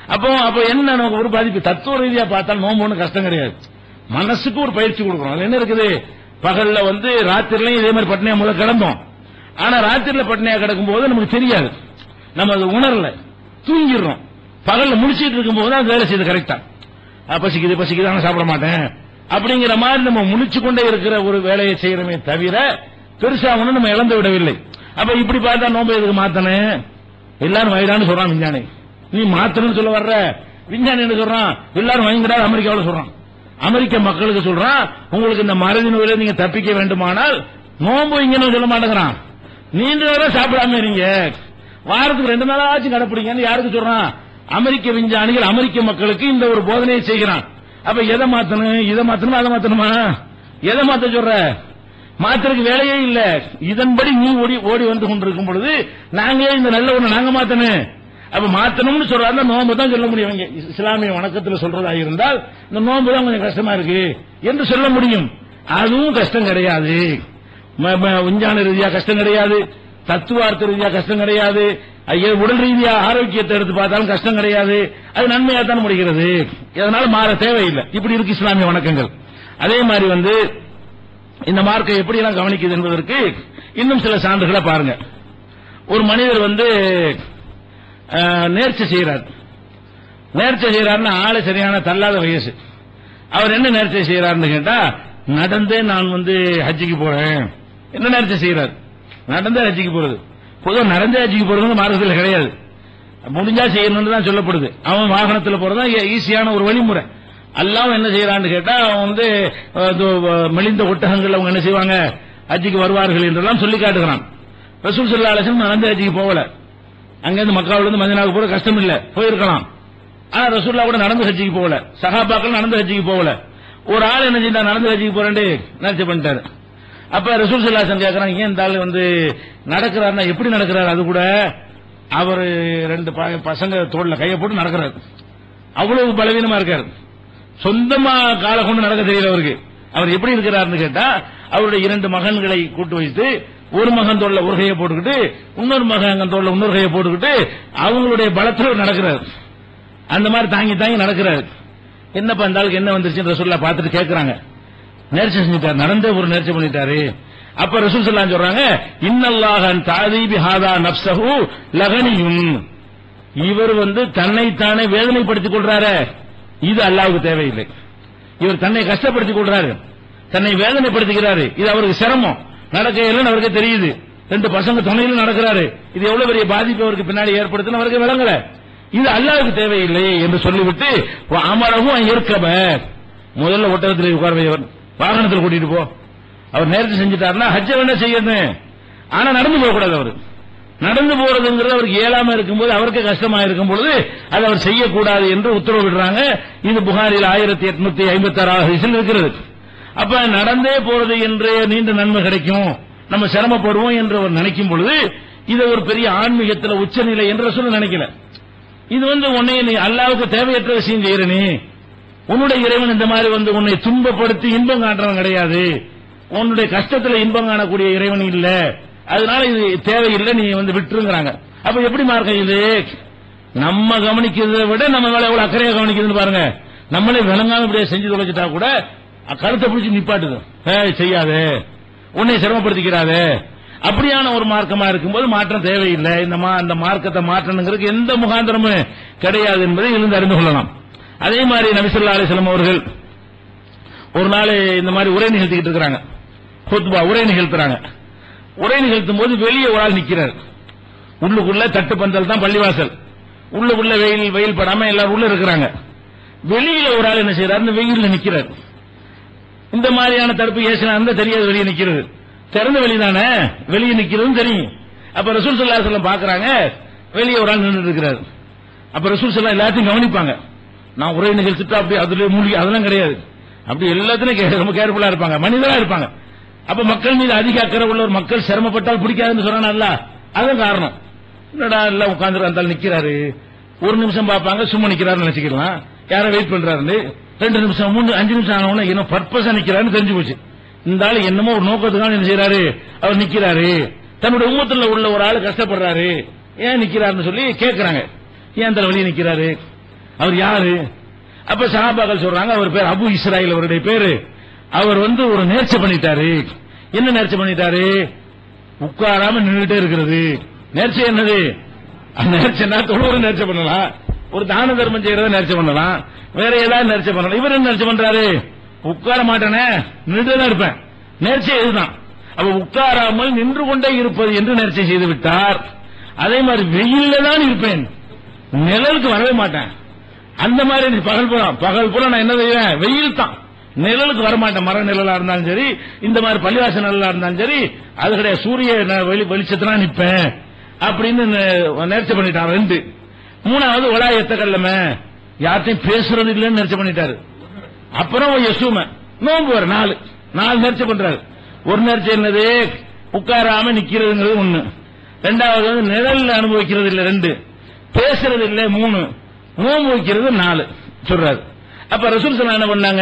A: அப்போ அப்போ என்ன நமக்கு ஒரு பாதிப்பு தத்துவ ரீதியா பார்த்தா நோம்பு ஒண்ணும் கஷ்டம் கிடையாது மனசுக்கு ஒரு பயிற்சி கொடுக்கணும் அது என்ன இருக்குது பகல்ல வந்து ராத்திரிலையும் இதே மாதிரி பட்னியா முதல்ல கிடந்தோம் ஆனா ராத்திரில பட்னியா கிடக்கும் போது நமக்கு தெரியாது நம்ம அது உணரல தூங்கிடுறோம் பகல்ல முடிச்சிட்டு இருக்கும் போது தான் வேலை செய்யுது கரெக்டா ஆ, பசிக்குது பசிக்குது ஆனா சாப்பிட மாட்டேன் அப்படிங்கிற மாதிரி நம்ம முழிச்சு கொண்டே இருக்கிற ஒரு வேலையை செய்யறமே தவிர பெருசா ஒண்ணு நம்ம இழந்து விடவில்லை அப்ப இப்படி பார்த்தா நோம்பு எதுக்கு மாத்தனேன் எல்லாரும் வயதான்னு சொல்றான் விஞ்ஞானி நீ மாத்தணும்னு சொல்ல வர்ற விஞ்ஞானி என்ன சொல்றான் எல்லாரும் வயங்கடா அமெரிக்காவில் சொல்றான் அமெரிக்க மக்களுக்கு சொல்றான் உங்களுக்கு இந்த மறதி நோயில நீங்க தப்பிக்க வேண்டுமானால் நோன்பு வைங்கன்னு சொல்ல மாட்டேங்கிறான் நீண்ட நேரம் சாப்பிடாம இருங்க வாரத்துக்கு ரெண்டு நாளாச்சும் கடைப்பிடிங்கன்னு யாருக்கு சொல்றான் அமெரிக்க விஞ்ஞானிகள் அமெரிக்க மக்களுக்கு இந்த ஒரு போதனையை செய்கிறான் அப்ப எதை மாத்தணும் இதை மாத்தணுமா அதை மாத்தணுமா எதை மாத்த சொல்ற மாத்திரக்கு வேலையே இல்ல இதன்படி நீ ஓடி ஓடி வந்து கொண்டிருக்கும் பொழுது நாங்க ஏன் இந்த நல்ல ஒண்ணு நாங்க மாத்தணும் அப்ப மாத்தணும்னு சொல்றாங்க நோன்பு தான் சொல்ல முடியும் இவங்க இஸ்லாமிய வணக்கத்துல சொல்றதா இருந்தால் இந்த நோன்பு தான் கொஞ்சம் கஷ்டமா இருக்கு என்று சொல்ல முடியும் அதுவும் கஷ்டம் கிடையாது ம- ம- விஞ்ஞான ரீதியா கஷ்டம் கிடையாது தத்துவார்த்த ரீதியா கஷ்டம் கிடையாது ஐயோ, உடல் ரீதியா ஆரோக்கியத்தை எடுத்து பார்த்தாலும் கஷ்டம் கிடையாது அது நன்மையா தான் முடிகிறது இதனால மாற தேவையில்லை இப்படி இருக்கு இஸ்லாமிய வணக்கங்கள் அதே மாதிரி வந்து இந்த மார்க்கை எப்படி எல்லாம் கவனிக்குது என்பதற்கு இன்னும் சில சான்றுகளை பாருங்க ஒரு மனிதர் வந்து அஹ், நேர்ச்சை செய்யறார் நேர்ச்சை செய்யறாருன்னா ஆளு சரியான தள்ளாத வயசு அவர் என்ன நேர்ச்சை செய்யறாருன்னு கேட்டா நடந்தே நான் வந்து ஹஜ்ஜிக்கு போறேன் என்ன நேர்ச்சை செய்யறார் நடந்தே ஹஜ்ஜிக்கு போறது பொதுவாக நடந்தே ஹஜ்ஜிக்கு போறது மார்க்கத்தில் கிடையாது முடிஞ்சா செய்யணும்னு தான் சொல்லப்படுது அவன் வாகனத்தில் போறதா ஈஸியான ஒரு வழிமுறை அல்லாம என்ன செய்யறான்னு கேட்டா அவன் வந்து அஹ், இதோ, அஹ், மெலிந்த ஒட்டகங்கள் அவங்க என்ன செய்வாங்க ஹஜ்ஜிக்கு வருவார்கள் என்றெல்லாம் சொல்லி காட்டுகிறான் ரசூல் சல்லா அலிஸ்லாம் நடந்து ஹஜ்ஜிக்கு போகல அங்கிருந்து மக்காவில இருந்து மதினாவுக்கு போற கஷ்டம் இல்ல போயிருக்கலாம் ஆனா ரசூல்லா கூட நடந்து ஹஜ்ஜிக்கு போகல சஹாபாக்கள் நடந்து ஹஜ்ஜிக்கு போகல ஒரு ஆள் என்ன செஞ்சா நடந்து ஹஜ்ஜிக்கு போறேன்ட்டு நினைச்சு பண்ணிட்டாரு அப்ப ரசூல் சல்லாசன் கேக்குறாங்க ஏன் இந்த ஆள் வந்து நடக்கிறாருன்னா எப்படி நடக்கிறாரு அது கூட அவர் ரெண்டு ப- பசங்க தோல்ல கையை போட்டு நடக்கிறாரு அவ்வளவு பலவீனமா இருக்காரு சொந்தமா காலை கொண்டு நடக்க தெரியல அவருக்கு அவர் எப்படி இருக்கிறாருன்னு கேட்டா அவருடைய இரண்டு மகன்களை கூட்டு வைத்து ஒரு மகன் தோல்ல ஒரு கையை போட்டுக்கிட்டு இன்னொரு மகன் தோல்ல இன்னொரு கையை போட்டுக்கிட்டு அவங்களுடைய பலத்துல அவர் நடக்கிறார் அந்த மாதிரி தாங்கி தாங்கி நடக்கிறாரு என்னப்பா இந்த ஆளுக்கு என்ன வந்துருச்சுன்னு ரசூல்லா பார்த்துட்டு கேட்கறாங்க நேர்ச்சி செஞ்சுட்டார் நடந்தே ஒரு நேர்ச்சி பண்ணிட்டாரு அப்ப ரசூல் ஸல்லல்லாஹு சொல்றாங்க இன்னல்லாஹன் தாதீபி ஹாதா நப்சஹு லகனியும் இவர் வந்து தன்னைத்தானே வேதனைப்படுத்திக் கொள்றாரு இது அல்லாஹ்வுக்கு தேவையில்லை இவர் தன்னை கஷ்டப்படுத்திக் கொள்றாரு தன்னை வேதனைப்படுத்திக்கிறாரு இது அவருக்கு சிரமம் நடக்க இல்லைன்னு அவருக்கு தெரியுது ரெண்டு பசங்க துணையில நடக்கிறாரு இது எவ்வளவு பெரிய பாதிப்பு அவருக்கு பின்னாடி ஏற்படுத்துன்னு அவருக்கு விளங்கல இது அல்லாஹ்வுக்கு தேவையில்லை என்று சொல்லிவிட்டு அமரவும் இருக்கப முதல்ல ஒட்டகத்தில் உட்கார வைவர் வாகனத்தில் கூட்டிட்டு போ அவர் நேரத்தை செஞ்சுட்டாருன்னா ஹஜ்ஜ வேணா செய்யணும் ஆனா நடந்து போகக்கூடாது அவரு நடந்து போறதுங்கிறது அவருக்கு இயலாம இருக்கும்போது அவருக்கு கஷ்டமா இருக்கும் பொழுது அதை அவர் செய்யக்கூடாது என்று உத்தரவிடுறாங்க இது புகாரில் ஆயிரத்தி எட்நூத்தி ஐம்பத்தி ஆறாவது இருக்கிறது அப்ப நடந்தே போறது என்று நீண்ட நன்மை கிடைக்கும் நம்ம சிரமப்படுவோம் என்று அவர் நினைக்கும் பொழுது இது ஒரு பெரிய ஆன்மீகத்தில் உச்சநிலை என்று சொல்ல நினைக்கல இது வந்து உன்னை நீ அல்லாவுக்கு தேவையற்ற விஷயம் செய்யற நீ உன்னுடைய இறைவன் இந்த மாதிரி வந்து உன்னை துன்பப்படுத்தி இன்பம் காட்டுறவன் கிடையாது உன்னுடைய கஷ்டத்துல இன்பம் காணக்கூடிய இறைவன் இல்ல அதனால இது தேவையில்லை நீ வந்து விட்டுருங்கிறாங்க அப்ப எப்படி மார்க்கம் இது நம்ம கவனிக்கிறதை விட நம்ம மேல எவ்வளவு அக்கறையா கவனிக்குதுன்னு பாருங்க நம்மளே விளங்காம இப்படியே செஞ்சு தொலைச்சிட்டா கூட அ- கழுத்தை பிடிச்சி நிப்பாட்டுது ஏய் செய்யாதே உன்னை சிரமப்படுத்திக்கிறாதே அப்படியான ஒரு மார்க்கமா இருக்கும்போது மாற்றம் தேவையில்லை இந்த மா அந்த மார்க்கத்தை மாற்றணுங்கிறதுக்கு எந்த முகாந்திரமும் கிடையாது என்பதை இருந்து அறிந்து கொள்ளலாம் அதே மாதிரி நபிசல்லா அலிஸ்லாம் அவர்கள் ஒரு நாள் இந்த மாதிரி உரை நிகழ்த்திக்கிட்டு இருக்கிறாங்க ஹுத்பா உரை நிகழ்த்துறாங்க உரை நிகழ்த்தும் போது வெளியே ஒரு ஆள் நிக்கிறார் உள்ளுக்குள்ள தட்டு பந்தல் தான் பள்ளிவாசல் உள்ளுக்குள்ள வெயில் வெயில் படாம எல்லாரும் உள்ள இருக்கிறாங்க வெளியில ஒரு ஆள் என்ன செய்யறாரு இந்த வெயில்ல நிக்கிறார் இந்த மாதிரியான தடுப்பு ஏசினா இருந்தா தெரியாது வெளியே நிக்கிறது திறந்த வெளிதானே வெளியே நிக்கிறதும் தெரியும் அப்ப ரசூல் சல்லா சொல்லம் பாக்குறாங்க வெளியே ஒரு ஆள் நின்றுட்டு இருக்கிறாரு அப்ப ரசூல் சல்லா எல்லாத்தையும் கவனிப்பாங்க நான் உரை நிகழ்ச்சிட்டு அப்படி அதுல மூழ்கி அதெல்லாம் கிடையாது அப்படி எல்லாத்துலயும் கே- ரொம்ப கேர்ஃபுல்லா இருப்பாங்க மனிதரா இருப்பாங்க அப்ப மக்கள் மீது அதிக அக்கறை உள்ள ஒரு மக்கள் சிரமப்பட்டால் பிடிக்காதுன்னு சொன்னான்ல அதுதான் காரணம் என்னடா எல்லாம் உட்கார்ந்து அந்த ஆள் நிக்கிறாரு ஒரு நிமிஷம் பார்ப்பாங்க சும்மா நிக்கிறாருன்னு நினைச்சுக்கலாம் யாரை வெயிட் பண்றாருன்னு ரெண்டு நிமிஷம் மூணு அஞ்சு நிமிஷம் ஆன உடனே இன்னும் பர்பஸா நிக்கிறாருன்னு தெரிஞ்சு போச்சு இந்த ஆள் என்னமோ ஒரு நோக்கத்துக்காக என்ன செய்யறாரு அவர் நிக்கிறாரு தன்னுடைய உம்மத்துல உள்ள ஒரு ஆள் கஷ்டப்படுறாரு ஏன் நிக்கிறாருன்னு சொல்லி கேட்கறாங்க ஏன் அந்த வெளியே நிக்கிறாரு அவர் யாரு அப்ப சஹாபாக்கள் சொல்றாங்க அவர் பேர் அபு இஸ்ராயில் அவருடைய பேரு அவர் வந்து ஒரு நேர்ச்சி பண்ணிட்டாரு என்ன நேர்ச்சி பண்ணிட்டாரு உட்காராம நின்றுட்டே இருக்கிறது நேர்ச்சி என்னது அந்த நேர்ச்சின்னா தொழுவரை நேர்ச்சி பண்ணலாம் ஒரு தான தர்மம் செய்யறத நேர்ச்சி பண்ணலாம் வேற ஏதாவது நேர்ச்சி பண்ணலாம் இவர் என்ன நேர்ச்சி பண்றாரு உட்கார மாட்டேனே நின்றுட்டே தான் இருப்பேன் நேர்ச்சி இதுதான் அப்ப உட்காராமல் நின்று கொண்டே இருப்பது என்று நேர்ச்சி செய்து விட்டார் அதே மாதிரி வெயில்ல தான் இருப்பேன் நிழலுக்கு வரவே மாட்டேன் அந்த மாதிரி நீ பகல் புறம் பகல் புறம் நான் என்ன செய்வேன் வெயில் தான் நிழலுக்கு வரமாட்டேன் மர நிழலா இருந்தாலும் சரி இந்த மாதிரி பள்ளிவாச நிழலா இருந்தாலும் சரி அது கிடையாது சூரிய ந- வெளி வெளிச்சத்துல நிப்பேன் அப்படின்னு நே- நேர்ச்சி பண்ணிட்டான் ரெண்டு மூணாவது ஒலா எத்த கல்லம யார்ட்டையும் பேசுறது இல்லைன்னு நேர்ச்சி பண்ணிட்டாரு அப்புறம் யசும நோன்பு வர நாலு நாலு நேர்ச்சி பண்றாரு ஒரு நேர்ச்சி என்னது உட்காராம நிக்கிறதுங்கிறது ஒண்ணு ரெண்டாவது வந்து நிழல்ல அனுபவிக்கிறது இல்ல ரெண்டு பேசுறது இல்ல மூணு நோன்பு வைக்கிறது நாலு சொல்றாரு அப்ப ரசூல் சல்லா என்ன பண்ணாங்க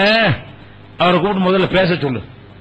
A: அவரை கூப்பிட்டு முதல்ல பேச சொல்லு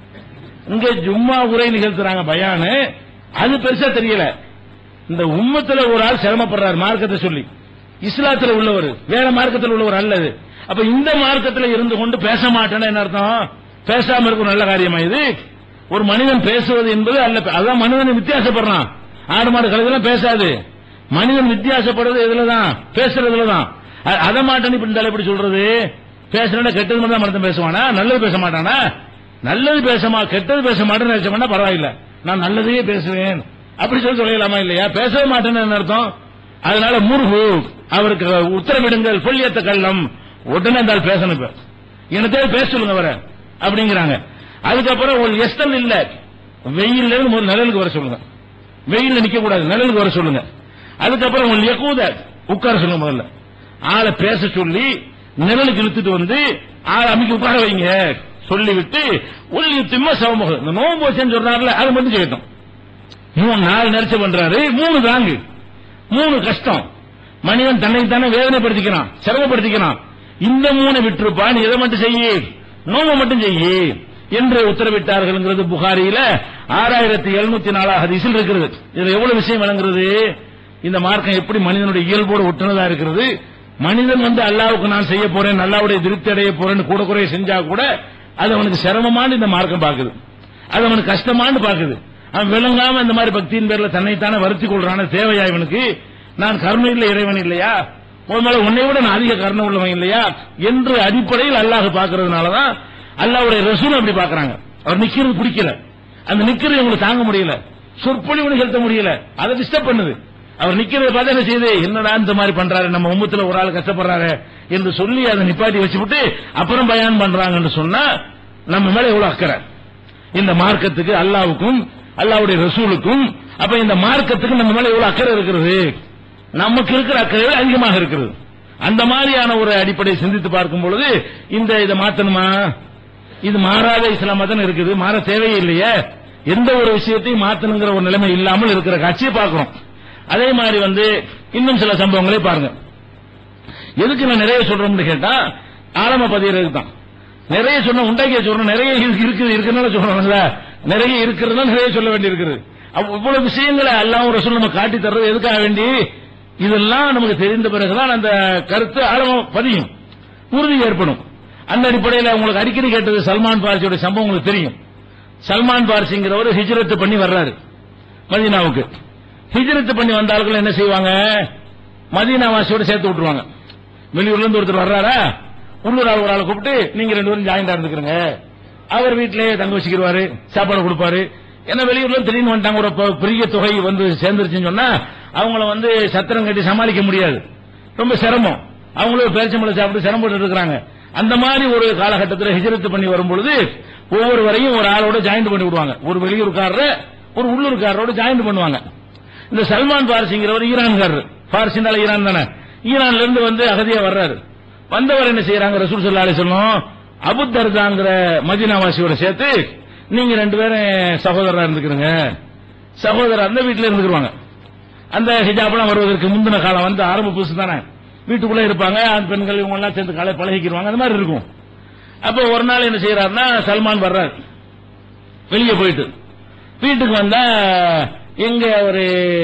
A: இங்க ஜும்மா உரை நிகழ்த்துறாங்க பயானு அது பெருசா தெரியல இந்த உம்மத்துல ஒரு ஆள் சிரமப்படுறாரு மார்க்கத்தை சொல்லி இஸ்லாத்துல உள்ளவர் வேற மார்க்கத்தில் உள்ளவர் அல்லது அப்ப இந்த மார்க்கத்துல இருந்து கொண்டு பேச மாட்டேன்னு என்ன அர்த்தம் பேசாம இருக்கும் நல்ல காரியமா இது ஒரு மனிதன் பேசுவது என்பது அல்ல அதான் மனிதன் வித்தியாசப்படுறான் ஆடு மாடு கழுதெல்லாம் பேசாது மனிதன் வித்தியாசப்படுறது இதுலதான் பேசுறதுலதான் அ- அதை மாட்டேன்னு இப்ப இந்த ஆள் எப்படி சொல்றது பேசுறா கெட்டது மட்டும் தான் மனிதன் பேசுவானா நல்லது பேச மாட்டானா நல்லது பேசமா கெட்டது பேச மாட்டேன்னு நினைச்சோம்னா பரவாயில்ல நான் நல்லதையே பேசுவேன் அப்படி சொல்லி சொல்லலாமா இல்லையா பேசவே மாட்டேன்னு என்ன அர்த்தம் அதனால முருகு அவருக்கு உத்தரவிடுங்கள் கொல்லியத்த கள்ளம் உடனே இந்த ஆள் பேசணும் இப்ப எனத்தே பேச சொல்லுங்க அவரை அப்படிங்கிறாங்க அதுக்கப்புறம் ஒரு எஸ்தல் இல்ல வெயில்ல இருந்து ஒரு நிழலுக்கு வர சொல்லுங்க வெயில்ல நிக்க கூடாது நிழலுக்கு வர சொல்லுங்க அதுக்கப்புறம் உங்கள் யகூத உட்கார சொல்லுங்க முதல்ல ஆளை பேச சொல்லி நிழலுக்கு இழுத்துட்டு வந்து ஆளை அமைக்க உட்கார வைங்க சொல்லிவிட்டு உள்ளி திம்ம சவமுகம் இந்த நோன்பு வச்சேன்னு சொல்றாருல அது மட்டும் செய்யட்டும் மூணு நாலு நெரிச்சல் பண்றாரு மூணு தாங்கு மூணு கஷ்டம் மனிதன் தன்னை தானே வேதனைப்படுத்திக்கிறான் சிரமப்படுத்திக்கிறான் இந்த மூணை விட்டுருப்பா நீ எதை மட்டும் செய்யி நோம்பு மட்டும் செய்யி என்று உத்தரவிட்டார்கள்ங்கிறது புகாரியில ஆறாயிரத்தி எழுநூத்தி நாலா ஹதீஸில் இருக்கிறது இதுல எவ்வளவு விஷயம் விளங்குறது இந்த மார்க்கம் எப்படி மனிதனுடைய இயல்போடு ஒட்டுனதா இருக்கிறது மனிதன் வந்து அல்லாவுக்கு நான் செய்ய போறேன் அல்லாவுடைய திருப்தி அடைய போறேன்னு கூட குறைய செஞ்சா கூட அது அவனுக்கு சிரமமானு இந்த மார்க்கம் பாக்குது அது அவனுக்கு கஷ்டமான்னு பாக்குது அவன் விளங்காம இந்த மாதிரி பக்தியின் பேர்ல தன்னைத்தானே வருத்தி கொள்றான தேவையா இவனுக்கு நான் கருணை இல்லை இறைவன் இல்லையா உன் மேல உன்னை விட நான் அதிக கருணை உள்ளவன் இல்லையா என்று அடிப்படையில் அல்லாஹ் பாக்குறதுனாலதான் அல்லாஹ்வுடைய ரசூல் அப்படி பாக்குறாங்க அவர் நிக்கிறது பிடிக்கல அந்த நிக்கிறது இவங்களுக்கு தாங்க முடியல சொற்பொழிவு நிகழ்த்த முடியல அதை டிஸ்டர்ப் பண்ணுது அவர் நிக்கிறத பார்த்து என்ன செய்யுது என்னடா இந்த மாதிரி பண்றாரு நம்ம உம்மத்துல ஒரு ஆள் கஷ்டப்படுறாரு என்று சொல்லி அதை நிப்பாட்டி வச்சுவிட்டு அப்புறம் பயான் பண்றாங்கன்னு சொன்னா நம்ம மேல எவ்வளவு அக்கறை இந்த மார்க்கத்துக்கு அல்லாவுக்கும் அல்லாவுடைய ரசூலுக்கும் அப்ப இந்த மார்க்கத்துக்கு நம்ம மேல எவ்வளவு அக்கறை இருக்கிறது நமக்கு இருக்கிற அக்கறை விட அதிகமாக இருக்கிறது அந்த மாதிரியான ஒரு அடிப்படையை சிந்தித்து பார்க்கும் பொழுது இந்த இதை மாத்தணுமா இது மாறாத இஸ்லாமா தானே இருக்குது மாற தேவையே இல்லையே எந்த ஒரு விஷயத்தையும் மாத்தணுங்கிற ஒரு நிலைமை இல்லாமல் இருக்கிற காட்சியை பார்க்கிறோம் அதே மாதிரி வந்து இன்னும் சில சம்பவங்களை பாருங்க எதுக்கு நான் நிறைய சொல்றோம்னு கேட்டா ஆழம பதியறதுக்கு தான் நிறைய சொன்ன உண்டாக்கிய சொல்றோம் நிறைய இருக்கு- இருக்குது இருக்குன்னு சொல்றோம்ல நிறைய இருக்கிறதுனால நிறைய சொல்ல வேண்டி இருக்குது இவ்வளவு விஷயங்களை அல்லாஹ் ரசூல் நம்ம காட்டி தர்றது எதுக்காக வேண்டி இதெல்லாம் நமக்கு தெரிந்த பிறகுதான் அந்த கருத்து ஆழமா பதியும் உறுதி ஏற்படும் அந்த அடிப்படையில் உங்களுக்கு அடிக்கடி கேட்டது சல்மான் பார்சியோட சம்பவம் உங்களுக்கு தெரியும் சல்மான் பார்சிங்கிறவர் ஹிஜ்ரத் பண்ணி வர்றாரு மதீனாவுக்கு ஹிஜ்ரத் பண்ணி வந்த ஆட்கள் என்ன செய்வாங்க மதீனாவாசியோட சேர்த்து விட்டுருவாங்க வெளியூர்ல இருந்து ஒருத்தர் வர்றாரா உள்ளூர் ஆள் ஒரு ஆளை கூப்பிட்டு நீங்க ரெண்டு பேரும் ஜாயிண்டா இருந்துக்கிறங்க அவர் வீட்டிலேயே தங்க வச்சுக்கிடுவாரு சாப்பாடு கொடுப்பாரு ஏன்னா வெளியூர்ல இருந்து திடீர்னு வந்துட்டாங்க ஒரு பெ- பெரிய தொகை வந்து சேர்ந்துருச்சுன்னு சொன்னா அவங்கள வந்து சத்திரம் கட்டி சமாளிக்க முடியாது ரொம்ப சிரமம் அவங்களும் பேரிச்சம்பளம் சாப்பிட்டு சிரமப்பட்டு இருக்கிறாங்க அந்த மாதிரி ஒரு காலகட்டத்தில் ஹிஜரத்து பண்ணி வரும்பொழுது ஒவ்வொருவரையும் ஒரு ஆளோட ஜாயிண்ட் பண்ணி விடுவாங்க ஒரு வெளியூர்காரரை ஒரு உள்ளூர்காரரோட ஜாயிண்ட் பண்ணுவாங்க இந்த சல்மான் பாரிசிங்கிறவர் ஈரான்காரர் பாரிசினால ஈரான் தானே ஈரான்ல இருந்து வந்து அகதியா வர்றாரு வந்தவர் என்ன செய்யறாங்க ரசூல் சல்லா அலிஸ்லாம் அபுத்தர்தாங்கிற மதினாவாசியோட சேர்த்து நீங்க ரெண்டு பேரும் சகோதரரா இருந்துக்கிறீங்க சகோதரர் அந்த வீட்டுல இருந்துக்குருவாங்க அந்த ஹிஜாப்லாம் வருவதற்கு முந்தின காலம் வந்து ஆரம்ப புதுசு தானே வீட்டுக்குள்ள இருப்பாங்க ஆண் பெண்கள் இவங்க எல்லாம் சேர்ந்து காலை பழகிக்கிருவாங்க அந்த மாதிரி இருக்கும் அப்போ ஒரு நாள் என்ன செய்யறாருன்னா சல்மான் வர்றாரு வெளியே போயிட்டு வீட்டுக்கு வந்தா எங்க ஒரு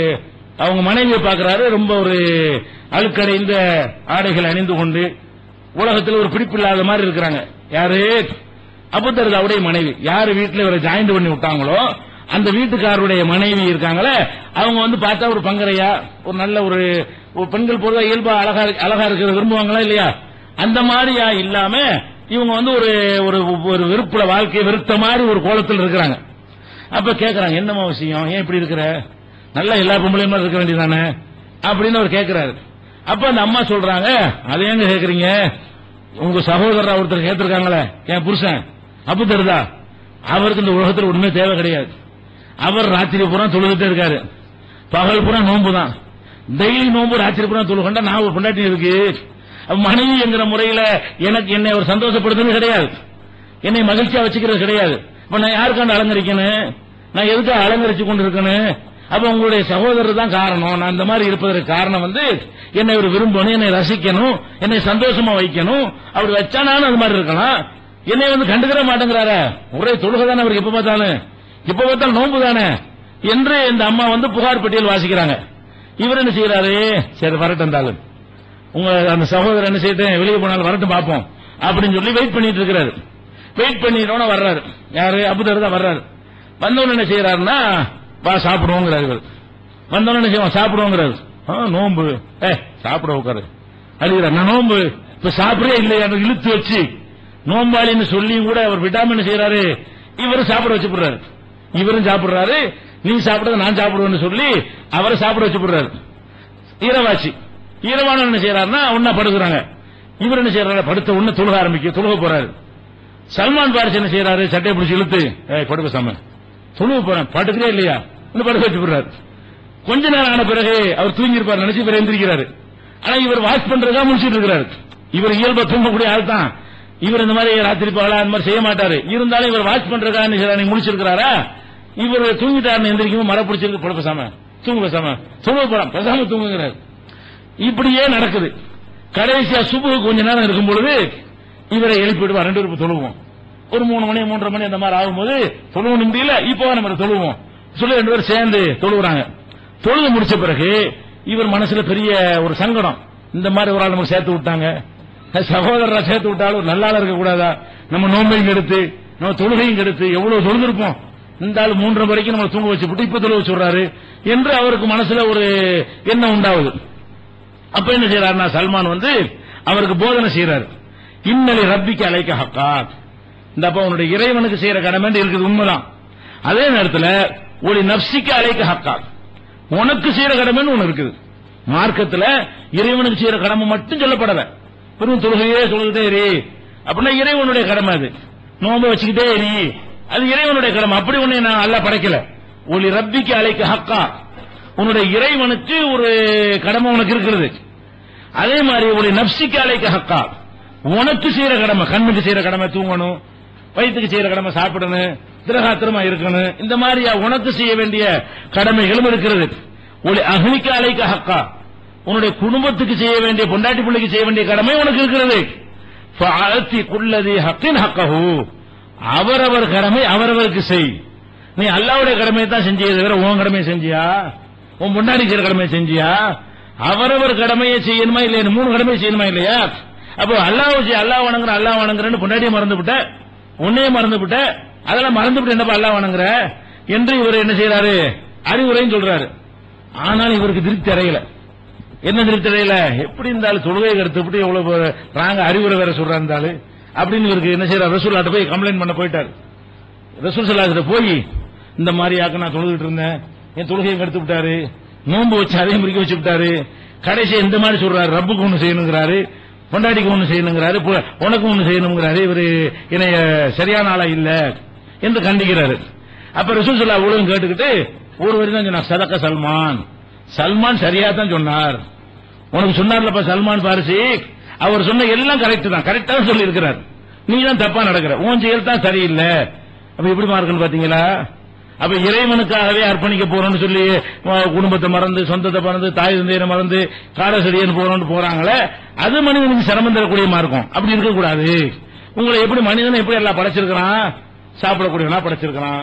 A: அவங்க மனைவியை பார்க்கறாரு ரொம்ப ஒரு அழுக்கடைந்த ஆடைகள் அணிந்து கொண்டு உலகத்தில் ஒரு பிடிப்பில்லாத மாதிரி இருக்கிறாங்க யாரு அபுதர்தாவுடைய மனைவி யாரு வீட்டுல இவரை ஜாயிண்ட் பண்ணி விட்டாங்களோ அந்த வீட்டுக்காரருடைய மனைவி இருக்காங்களே அவங்க வந்து பார்த்தா ஒரு பங்கரையா ஒரு நல்ல ஒரு ஒரு பெண்கள் பொதுவா இயல்பா அழகா இருக்கு- அழகா இருக்கிறத விரும்புவாங்களா இல்லையா அந்த மாதிரியா இல்லாம இவங்க வந்து ஒரு ஒரு ஒரு வெறுப்புல வாழ்க்கை வெறுத்த மாதிரி ஒரு கோலத்தில் இருக்கிறாங்க அப்ப கேக்குறாங்க என்னம்மா விஷயம் ஏன் இப்படி இருக்கிற நல்லா எல்லா பொம்பளையும் மாதிரி இருக்க வேண்டியதானே அப்படின்னு அவர் கேக்குறாரு அப்ப அந்த அம்மா சொல்றாங்க அதை ஏங்க கேக்குறீங்க உங்க சகோதரர் ஒருத்தர் கேட்டிருக்காங்களே என் புருஷன் அப்ப தருதா அவருக்கு இந்த உலகத்தில் ஒண்ணுமே தேவை கிடையாது அவர் ராத்திரி பூரா தொழுதுட்டே இருக்காரு பகல் பூரா நோன்பு தான் டெய்லி நோன்பு ராத்திரி பூரா தொழுகண்டா நான் ஒரு பொண்டாட்டி இருக்கு அப்ப மனைவி என்கிற முறையில எனக்கு என்னை அவர் சந்தோஷப்படுத்துறது கிடையாது என்னை மகிழ்ச்சியா வச்சுக்கிறது கிடையாது இப்ப நான் யாருக்காண்டு அலங்கரிக்கணும் நான் எதுக்காக அலங்கரிச்சு கொண்டு இருக்கணும் அப்ப உங்களுடைய சகோதரர் தான் காரணம் நான் இந்த மாதிரி இருப்பதற்கு காரணம் வந்து என்னை ஒரு விரும்பணும் என்னை ரசிக்கணும் என்னை சந்தோஷமா வைக்கணும் அப்படி வச்சா நானும் அது மாதிரி இருக்கலாம் என்னை வந்து கண்டுக்கிற மாட்டேங்கிறாரே ஒரே தொழுகை தானே அவருக்கு எப்ப பார்த்தாலும் எப்ப பார்த்தாலும் நோன்பு தானே என்று இந்த அம்மா வந்து புகார் பெட்டியல் வாசிக்கிறாங்க இவர் என்ன செய்யறாரு சரி வரட்டும் இருந்தாலும் உங்க அந்த சகோதரர் என்ன செய்யிட்டு வெளியே போனாலும் வரட்டும் பார்ப்போம் அப்படின்னு சொல்லி வெயிட் பண்ணிட்டு இருக்கிறாரு வெயிட் பண்ணிட்டோன்னு வர்றாரு யாரு அபுதர் தான் வர்றாரு வந்தவன என்ன செய்யறாருன்னா வா சாப்பிடுவோங்கிறாரு இவர் வந்தவன என்ன செய்வான் சாப்பிடுவோங்கிறாரு ஆ, நோன்பு ஏ சாப்பிட உட்காரு அழுகிறார் நான் நோன்பு இப்ப சாப்பிடவே இல்லையா இழுத்து வச்சு நோம்பாளின்னு சொல்லியும் கூட அவர் விடாம என்ன செய்யறாரு இவரும் சாப்பிட வச்சு விடுறாரு இவரும் சாப்பிடுறாரு நீ சாப்பிடுறது நான் சாப்பிடுவேன்னு சொல்லி அவரை சாப்பிட வச்சு விடுறாரு ஈரவாச்சி ஈரவான என்ன செய்யறாருன்னா ஒன்னா படுக்கிறாங்க இவர் என்ன செய்யறாரு படுத்த உடனே தொழுக ஆரம்பிக்க தொழுக போறாரு சல்மான் பாரிஸ் என்ன செய்யறாரு சட்டையை பிடிச்சி இழுத்து ஏய் படுக்க சாம தொழுக போறேன் படுக்கிறே இல்லையா இன்னும் படுக்க வச்சு விடுறாரு கொஞ்ச நேரம் ஆன பிறகு அவர் தூங்கி இருப்பார் நினைச்சு இவர் எந்திரிக்கிறாரு ஆனா இவர் வாட்ச் பண்றதா முடிச்சிட்டு இருக்கிறாரு இவர் இயல்பா தூங்கக்கூடிய ஆள் தான் இவர் இந்த மாதிரி ராத்திரி பகலா அந்த மாதிரி செய்ய மாட்டாரு இருந்தாலும் இவர் வாட்ச் பண்றதா என்ன செய்யறாரு முடிச்சிருக்கிறாரா இவர் தூங்கிட்டாருன்னு எந்திரிக்கும் மர பிடிச்சிருக்கு படுப்ப சாம தூங்க பேசாம தூங்க போறான் பேசாம தூங்குகிறாரு இப்படியே நடக்குது கடைசியா சுபு கொஞ்ச நேரம் இருக்கும் பொழுது இவரை எழுப்பிடுவா ரெண்டு பேரும் தொழுவோம் ஒரு மூணு மணி மூன்றரை மணி அந்த மாதிரி ஆகும்போது தொழுவ முடியல இப்போ நம்ம தொழுவோம் சொல்லி ரெண்டு பேரும் சேர்ந்து தொழுவுறாங்க தொழுது முடிச்ச பிறகு இவர் மனசுல பெரிய ஒரு சங்கடம் இந்த மாதிரி ஒரு ஆள் நமக்கு சேர்த்து விட்டாங்க சகோதரரை சேர்த்து விட்டாலும் நல்லால இருக்க கூடாதா நம்ம நோம்பையும் எடுத்து நம்ம தொழுகையும் எடுத்து எவ்வளவு தொழுதிருப்போம் இந்த ஆள் மூன்றரை வரைக்கும் நம்ம தூங்க வச்சு விட்டு இப்ப தொழுவ சொல்றாரு என்று அவருக்கு மனசுல ஒரு எண்ணம் உண்டாகுது அப்ப என்ன செய்யறாருன்னா சல்மான் வந்து அவருக்கு போதனை செய்யறாரு இன்னலி ரப்பிக்கு அழைக்க ஹக்கா இந்த அப்ப உன்னுடைய இறைவனுக்கு செய்யற கடமை இருக்குது உண்மைதான் அதே நேரத்துல ஒரு நப்சிக்கு அழைக்க ஹக்கா உனக்கு செய்யற கடமைன்னு ஒண்ணு இருக்குது மார்க்கத்துல இறைவனுக்கு செய்யற கடமை மட்டும் சொல்லப்படல வெறும் தொழுகையே சொல்லிட்டே இரு அப்படின்னா இறைவனுடைய கடமை அது நோம்பு வச்சுக்கிட்டே இரு அது இறைவனுடைய கடமை அப்படி ஒண்ணு நான் அல்ல படைக்கல ஒளி ரப்பிக்கு அழைக்க ஹக்கா உன்னுடைய இறைவனுக்கு ஒரு கடமை உனக்கு இருக்கிறது அதே மாதிரி ஒரு நப்சிக்கு அழைக்க ஹக்கா உனக்கு செய்யற கடமை கண்ணுக்கு செய்யற கடமை தூங்கணும் வயிற்றுக்கு செய்யற கடமை சாப்பிடணும் திரகாத்திரமா இருக்கணும் இந்த மாதிரி உனக்கு செய்ய வேண்டிய கடமைகளும் இருக்கிறது ஒரு அகலிக்க அழைக்க ஹக்கா உன்னுடைய குடும்பத்துக்கு செய்ய வேண்டிய பொண்டாட்டி பிள்ளைக்கு செய்ய வேண்டிய கடமை உனக்கு இருக்கிறது ஃபஅத்தி குல்லதி ஹக்கின் ஹக்கஹு அவரவர் கடமை அவரவருக்கு செய் நீ அல்லாவுடைய கடமையை தான் செஞ்சியே தவிர உன் கடமையை செஞ்சியா உன் முன்னாடி செய்யற கடமையை செஞ்சியா அவரவர் கடமையை செய்யணுமா இல்லையா மூணு கடமையை செய்யணுமா இல்லையா அப்போ அல்லாஹ் செய் அல்லாஹ் வணங்குற அல்லாஹ் வணங்குறேன்னு பொண்டாட்டியை மறந்து விட்ட உன்னையே மறந்து விட்ட அதெல்லாம் மறந்து விட்டு என்னப்பா அல்லாஹ் வணங்குற என்று இவர் என்ன செய்யறாரு அறிவுரையும் சொல்றாரு ஆனால் இவருக்கு திருப்தி அடையல என்ன திருப்தி அடையல எப்படி இருந்தாலும் தொழுகை கருத்து விட்டு எவ்வளவு ராங்க அறிவுரை வேற சொல்றாரு இருந்தாலும் அப்படின்னு இவருக்கு என்ன செய்யறாரு ரசூல்லாட்ட போய் கம்ப்ளைண்ட் பண்ண போயிட்டாரு ரசூல் சல்லாஹிட்ட போய் இந்த மாதிரி ஆக்க நான் தொழுதுட்டு இருந்தேன் என் தொழுகையை கெடுத்து விட்டாரு நோன்பு வச்சு அதையும் முறிக்க வச்சு விட்டாரு கடைசி இந்த மாதிரி சொல்றாரு ரப்புக்கு ஒண்ணு செய்யணுங்கிறாரு பொண்டாட்டிக்கு ஒண்ணு செய்யணுங்கிறாரு பு- உனக்கு ஒண்ணு செய்யணுங்கிறாரு இவரு என்னைய சரியான ஆளா இல்ல என்று கண்டிக்கிறாரு அப்ப ரசூல் சல்லா அவ்வளவு கேட்டுக்கிட்டு ஒரு வரி தான் சொன்னார் சதக்க சல்மான் சல்மான் சரியா தான் சொன்னார் உனக்கு சொன்னார்லப்பா சல்மான் பாரிசி அவர் சொன்ன எல்லாம் கரெக்ட் தான் கரெக்டா தான் சொல்லி இருக்கிறார் நீ தான் தப்பா நடக்கிற உன் செயல் தான் சரியில்லை அப்ப எப்படிமா இருக்குன்னு பாத்தீங்களா அப்ப இறைவனுக்காகவே அர்ப்பணிக்க போறோம்னு சொல்லி அஹ், குடும்பத்தை மறந்து சொந்தத்தை மறந்து தாய் தந்தையரை மறந்து காடசடியன் போறோம்னு போறாங்களே அது மனிதனுக்கு சிரமம் தரக்கூடியமா இருக்கும் அப்படி இருக்கக்கூடாது உங்களை எப்படி மனிதனை எப்படி எல்லாம் படைச்சிருக்கிறான் சாப்பிடக்கூடியவனா படைச்சிருக்கிறான்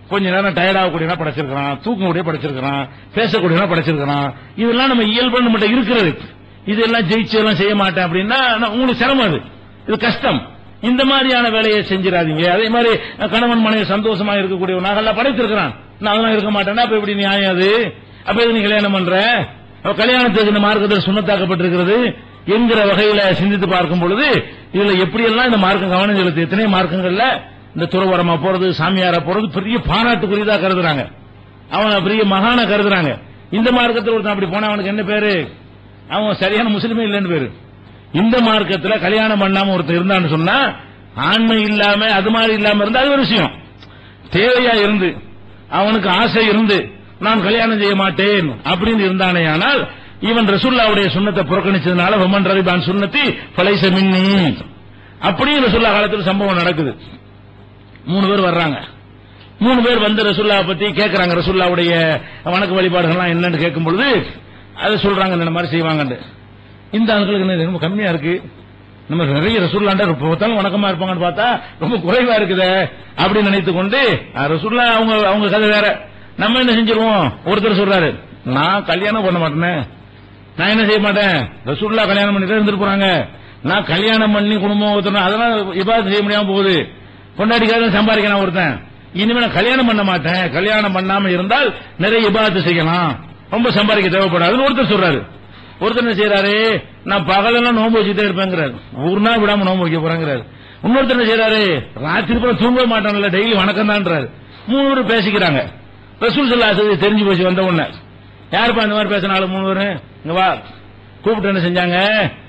A: கொஞ்ச நேரம் டயர்டாகக்கூடியனா படைச்சிருக்கிறான் தூக்கக்கூடிய படைச்சிருக்கிறான் பேசக்கூடியனா படைச்சிருக்கிறான் இதெல்லாம் நம்ம இயல்பு நம்மகிட்ட இருக்கிறது இதெல்லாம் ஜெயிச்சு எல்லாம் செய்ய மாட்டேன் அப்படின்னா நான் உங்களுக்கு சிரமம் அது இது கஷ்டம் இந்த மாதிரியான வேலையை செஞ்சிடாதீங்க அதே மாதிரி கணவன் மனைவி சந்தோஷமா இருக்கக்கூடிய நாங்கெல்லாம் படைத்திருக்கிறான் நான் அதெல்லாம் இருக்க மாட்டேன்னா அப்ப எப்படி நியாயம் அது அப்ப எது நீ கல்யாணம் பண்ற அப்ப கல்யாணத்துக்கு இந்த மார்க்கத்தில் சுண்ணத்தாக்கப்பட்டிருக்கிறது என்கிற வகையில சிந்தித்து பார்க்கும் பொழுது இதுல எப்படியெல்லாம் இந்த மார்க்கம் கவனம் செலுத்து எத்தனை மார்க்கங்கள்ல இந்த துறவரமா போறது சாமியாரா போறது பெரிய பாராட்டுக்குரியதா கருதுறாங்க அவன பெரிய மகான கருதுறாங்க இந்த மார்க்கத்தில் ஒருத்தன் அப்படி போனா அவனுக்கு என்ன பேரு அவன் சரியான முஸ்லிமே இல்லைன்னு பேரு இந்த மார்க்கத்துல கல்யாணம் பண்ணாம ஒருத்தர் இருந்தான்னு சொன்னா ஆண்மை இல்லாம அது மாதிரி இல்லாம இருந்தா அது ஒரு விஷயம் தேவையா இருந்து அவனுக்கு ஆசை இருந்து நான் கல்யாணம் செய்ய மாட்டேன் அப்படின்னு இருந்தானே ஆனால் இவன் ரசுல்லாவுடைய சுண்ணத்தை புறக்கணிச்சதுனால வமன் ரவிபான் சுண்ணத்தி பழைச மின்னி அப்படியும் ரசுல்லா காலத்தில் சம்பவம் நடக்குது மூணு பேர் வர்றாங்க மூணு பேர் வந்து ரசுல்லா பத்தி கேட்கறாங்க ரசுல்லாவுடைய வணக்க வழிபாடுகள்லாம் என்னன்னு கேட்கும் பொழுது அதை சொல்றாங்க இந்த மாதிரி செய்வாங்கன்னு இந்த ஆட்களுக்கு என்ன ரொம்ப கம்மியா இருக்கு நம்ம நிறைய ரசூல்லாண்ட பார்த்தாலும் வணக்கமா இருப்பாங்கன்னு பார்த்தா ரொம்ப குறைவா இருக்குதே அப்படின்னு நினைத்து கொண்டு அஹ், ரசூல்லா அவங்க அவங்க கதை வேற நம்ம என்ன செஞ்சிருவோம் ஒருத்தர் சொல்றாரு நான் கல்யாணம் பண்ண மாட்டேனே நான் என்ன செய்ய மாட்டேன் ரசூல்லா கல்யாணம் பண்ணிட்டு இருந்துட்டு போறாங்க நான் கல்யாணம் பண்ணி குடும்பம் ஒருத்தர் அதெல்லாம் இபாதத் செய்ய முடியாம போகுது கொண்டாடிக்காக சம்பாதிக்கணும் ஒருத்தன் இனிமே நான் கல்யாணம் பண்ண மாட்டேன் கல்யாணம் பண்ணாம இருந்தால் நிறைய இபாதத்து செய்யலாம் ரொம்ப சம்பாதிக்க தேவைப்படாதுன்னு ஒருத்தர் சொல்றாரு ஒருத்தர் என்ன செய்யறாரு நான் பகலெல்லாம் நோன்பு வச்சுட்டே இருப்பேங்கிறாரு ஒரு நாள் விடாம நோன்பு வைக்க போறேங்கிறாரு இன்னொருத்தர் என்ன செய்யறாரு ராத்திரி கூட தூங்க மாட்டான்ல டெய்லி வணக்கம் தான்றாரு மூணு பேரும் பேசிக்கிறாங்க ரசூல் சல்லா தெரிஞ்சு போச்சு வந்த உடனே யாருப்பா இந்த மாதிரி பேசினாலும் மூணு பேரும் இங்க வா கூப்பிட்டு என்ன செஞ்சாங்க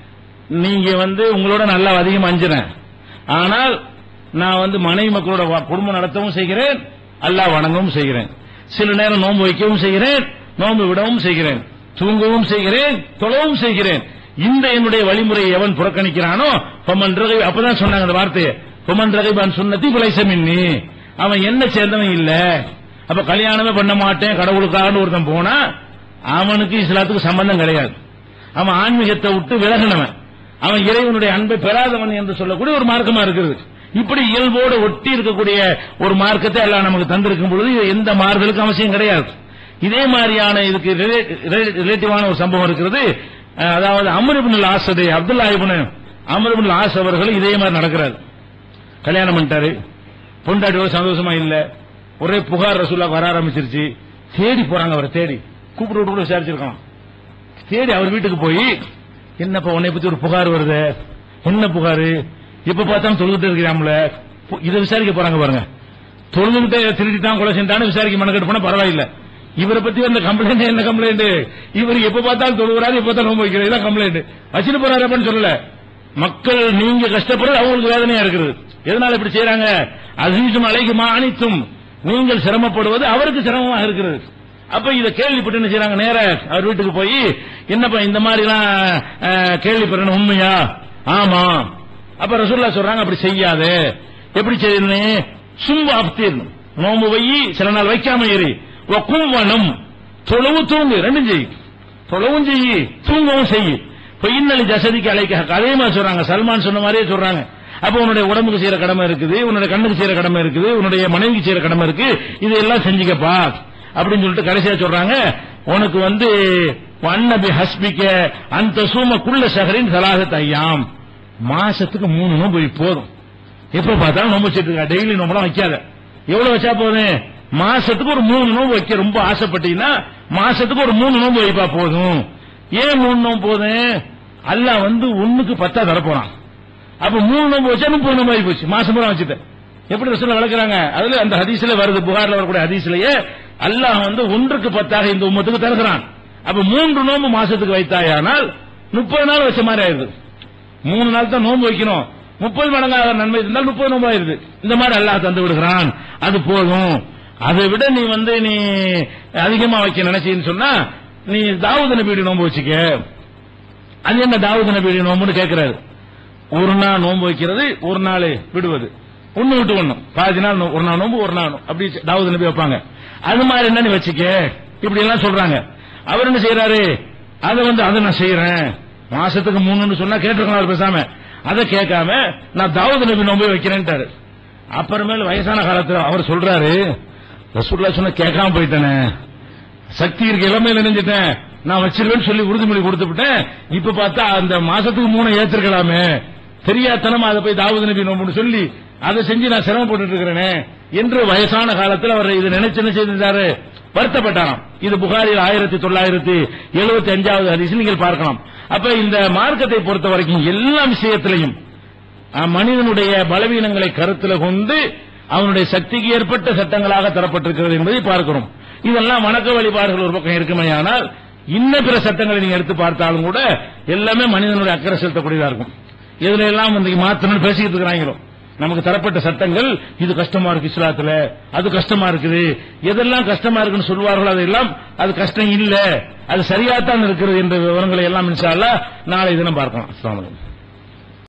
A: நீங்க வந்து உங்களோட நல்லா அதிகம் அஞ்சுறேன் ஆனால் நான் வந்து மனைவி மக்களோட வா- குடும்பம் நடத்தவும் செய்கிறேன் அல்லாஹ் வணங்கவும் செய்கிறேன் சில நேரம் நோன்பு வைக்கவும் செய்கிறேன் நோன்பு விடவும் செய்கிறேன் தூங்கவும் செய்கிறேன் தொழவும் செய்கிறேன் இந்த என்னுடைய வழிமுறையை எவன் புறக்கணிக்கிறானோ பொமன் ரகை அப்பதான் சொன்னாங்க அந்த வார்த்தையை பொமன் ரகைபான் சுண்ணத்தி பிழைசமின்னி அவன் என்ன சேர்ந்தவன் இல்ல அப்ப கல்யாணமே பண்ண மாட்டேன் கடவுளுக்காக ஒருத்தன் போனா அவனுக்கு இஸ்லாத்துக்கு சம்பந்தம் கிடையாது அவன் ஆன்மீகத்தை விட்டு விலகினவன் அவன் இறைவனுடைய அன்பை பெறாதவன் என்று சொல்லக்கூடிய ஒரு மார்க்கமா இருக்கிறது இப்படி இயல்போடு ஒட்டி இருக்கக்கூடிய ஒரு மார்க்கத்தை எல்லாம் நமக்கு தந்திருக்கும் பொழுது இது எந்த மாறுதலுக்கும் அவசியம் கிடையாது இதே மாதிரியான இதுக்கு ரிலேட்டிவான ஒரு சம்பவம் இருக்கிறது அஹ், அதாவது அமருபின் ஆசது அப்துல்லா இப்னு அமருபின் ஆஸ் அவர்கள் இதே மாதிரி நடக்கிறார் கல்யாணம் பண்ணிட்டாரு பொண்டாட்டியோட சந்தோஷமா இல்ல ஒரே புகார் ரசூல்லா வர ஆரம்பிச்சிருச்சு தேடி போறாங்க அவரை தேடி கூப்பிட்டு விட்டு கூட விசாரிச்சிருக்கோம் தேடி அவர் வீட்டுக்கு போய் என்னப்பா உன்னை பத்தி ஒரு புகார் வருது என்ன புகாரு இப்ப பார்த்தாலும் தொழுதுட்டு இருக்கிறாம்ல இதை விசாரிக்க போறாங்க பாருங்க தொழுதுகிட்டே திருடிட்டான் கொலை செஞ்சான்னு விசாரிக்க மனக்கட்டு போனா பரவாயில்ல இவரை பத்தி வந்த கம்ப்ளைண்ட் என்ன கம்ப்ளைண்ட் இவர் எப்ப பார்த்தாலும் தொழுகிறாரு எப்ப பார்த்தாலும் நோம்பு வைக்கிறது இதான் கம்ப்ளைண்ட் வச்சுட்டு போறாருன்னு சொல்லல மக்கள் நீங்க கஷ்டப்படுறது அவங்களுக்கு வேதனையா இருக்குது எதனால இப்படி செய்யறாங்க அசீசும் அலைக்குமா அனைத்தும் நீங்கள் சிரமப்படுவது அவருக்கு சிரமமாக இருக்கிறது அப்ப இத கேள்விப்பட்டு என்ன செய்யறாங்க நேர அவர் வீட்டுக்கு போய் என்னப்பா இந்த மாதிரி எல்லாம் கேள்விப்படுறேன் உண்மையா ஆமா அப்ப ரசூல்லா சொல்றாங்க அப்படி செய்யாத எப்படி செய்யணும் சும்மா அப்தீர் நோம்பு வை சில நாள் வைக்காம ஏறி கும்பனம் தொழவு தூங்கு ரெண்டும் செய் தொழவும் செய் தூங்கவும் செய் இப்ப இன்னலி ஜசதிக்கு அழைக்க அதே மாதிரி சொல்றாங்க சல்மான் சொன்ன மாதிரியே சொல்றாங்க அப்ப உன்னுடைய உடம்புக்கு செய்யற கடமை இருக்குது உன்னுடைய கண்ணுக்கு செய்யற கடமை இருக்குது உன்னுடைய மனைவிக்கு செய்யற கடமை இருக்கு இதெல்லாம் செஞ்சுக்கப்பா அப்படின்னு சொல்லிட்டு கடைசியா சொல்றாங்க உனக்கு வந்து வண்ணபி ஹஸ்பிக்க அந்த சூம குள்ள சகரின் சலாகத் ஐயாம் மாசத்துக்கு மூணு நோம்பு போதும் எப்ப பார்த்தாலும் நோம்பு வச்சிட்டு இருக்கா டெய்லி நோம்பலாம் வைக்காத எவ்வளவு வச்சா போதும் மாசத்துக்கு ஒரு மூணு நோம்பு வைக்க ரொம்ப ஆசைப்பட்டீங்கன்னா மாசத்துக்கு ஒரு மூணு நோம்பு வைப்பா போதும் ஏன் மூணு நோம்பு போதும் அல்லாஹ் வந்து ஒண்ணுக்கு பத்தா தரப்போறான் அப்ப மூணு நோம்பு வச்சா முப்பது நோம்பு ஆகி போச்சு மாசம் பூரா வச்சுட்டேன் எப்படி ரசூல வளர்க்குறாங்க அதுல அந்த ஹதீஸ்ல வருது புகார்ல வரக்கூடிய ஹதீஸ்லயே அல்லாஹ் வந்து ஒன்றுக்கு பத்தாக இந்த உம்மத்துக்கு தருகிறான் அப்ப மூன்று நோம்பு மாசத்துக்கு வைத்தாயானால் முப்பது நாள் வச்ச மாதிரி ஆயிருது மூணு நாள் தான் நோன்பு வைக்கணும் முப்பது மடங்காக நன்மை இருந்தால் முப்பது நோம்பு ஆயிருது இந்த மாதிரி அல்லாஹ் தந்து விடுகிறான் அது போதும் அதை விட நீ வந்து நீ அதிகமா வைக்க நினைச்சீன்னு சொன்னா நீ தாவூது நபியுடைய நோன்பு வச்சுக்க அது என்ன தாவூது நபியுடைய நோம்புன்னு கேட்கிறாரு ஒரு நாள் நோன்பு வைக்கிறது ஒரு நாள் விடுவது ஒண்ணு விட்டு ஒண்ணு பாதி நாள் நோ- ஒரு நாள் நோன்பு ஒரு நாள் நோ- அப்படி தாவூது நபி வைப்பாங்க அது மாதிரி என்ன நீ வச்சுக்க இப்படி எல்லாம் சொல்றாங்க அவர் என்ன செய்யறாரு அதை வந்து அதை நான் செய்யறேன் மாசத்துக்கு மூணுன்னு சொன்னா கேட்டிருக்கலாம் அவர் பேசாம அதை கேட்காம நான் தாவூது நபி நோன்பு வைக்கிறேன்ட்டாரு அப்புறமேல வயசான காலத்துல அவர் சொல்றாரு ரசூல்லா சொன்ன கேட்காம போயிட்டேனே சக்தி இருக்க இளமையில நினைஞ்சிட்டேன் நான் வச்சிருவேன்னு சொல்லி உறுதிமொழி கொடுத்து விட்டேன் இப்ப பார்த்தா அந்த மாசத்துக்கு மூணு ஏத்திருக்கலாமே தெரியாதனமா அதை போய் தாவூது நபி நோம்புன்னு சொல்லி அதை செஞ்சு நான் சிரமப்பட்டு இருக்கிறேனே என்று வயசான காலத்தில் அவர் இது நினைச்சு என்ன செய்திருந்தாரு வருத்தப்பட்டாராம் இது புகாரில் ஆயிரத்தி தொள்ளாயிரத்தி எழுபத்தி அஞ்சாவது ஹதீஸ் நீங்கள் பார்க்கலாம் அப்ப இந்த மார்க்கத்தை பொறுத்த வரைக்கும் எல்லா விஷயத்திலையும் அஹ், மனிதனுடைய பலவீனங்களை கருத்தில் கொண்டு அவனுடைய சக்திக்கு ஏற்பட்ட சட்டங்களாக தரப்பட்டிருக்கிறது என்பதை பார்க்கிறோம் இதெல்லாம் வணக்க வழிபாடுகள் ஒரு பக்கம் இருக்குமேயானால் இன்ன பிற சட்டங்களை நீங்க எடுத்து பார்த்தாலும் கூட எல்லாமே மனிதனுடைய அக்கறை செலுத்தக்கூடியதா இருக்கும் இதுல எல்லாம் வந்து மாத்தணும்னு பேசிக்கிட்டு இருக்கிறாங்களோ நமக்கு தரப்பட்ட சட்டங்கள் இது கஷ்டமா இருக்கு இஸ்லாத்துல அது கஷ்டமா இருக்குது எதெல்லாம் கஷ்டமா இருக்குன்னு சொல்வார்களோ அதெல்லாம் அது கஷ்டம் இல்ல அது சரியாத்தான் இருக்கிறது என்ற விவரங்களை எல்லாம் இன்ஷா அல்லாஹ் நாளை தினம் பார்க்கலாம் அஸ்ஸலாமு அலைக்கும்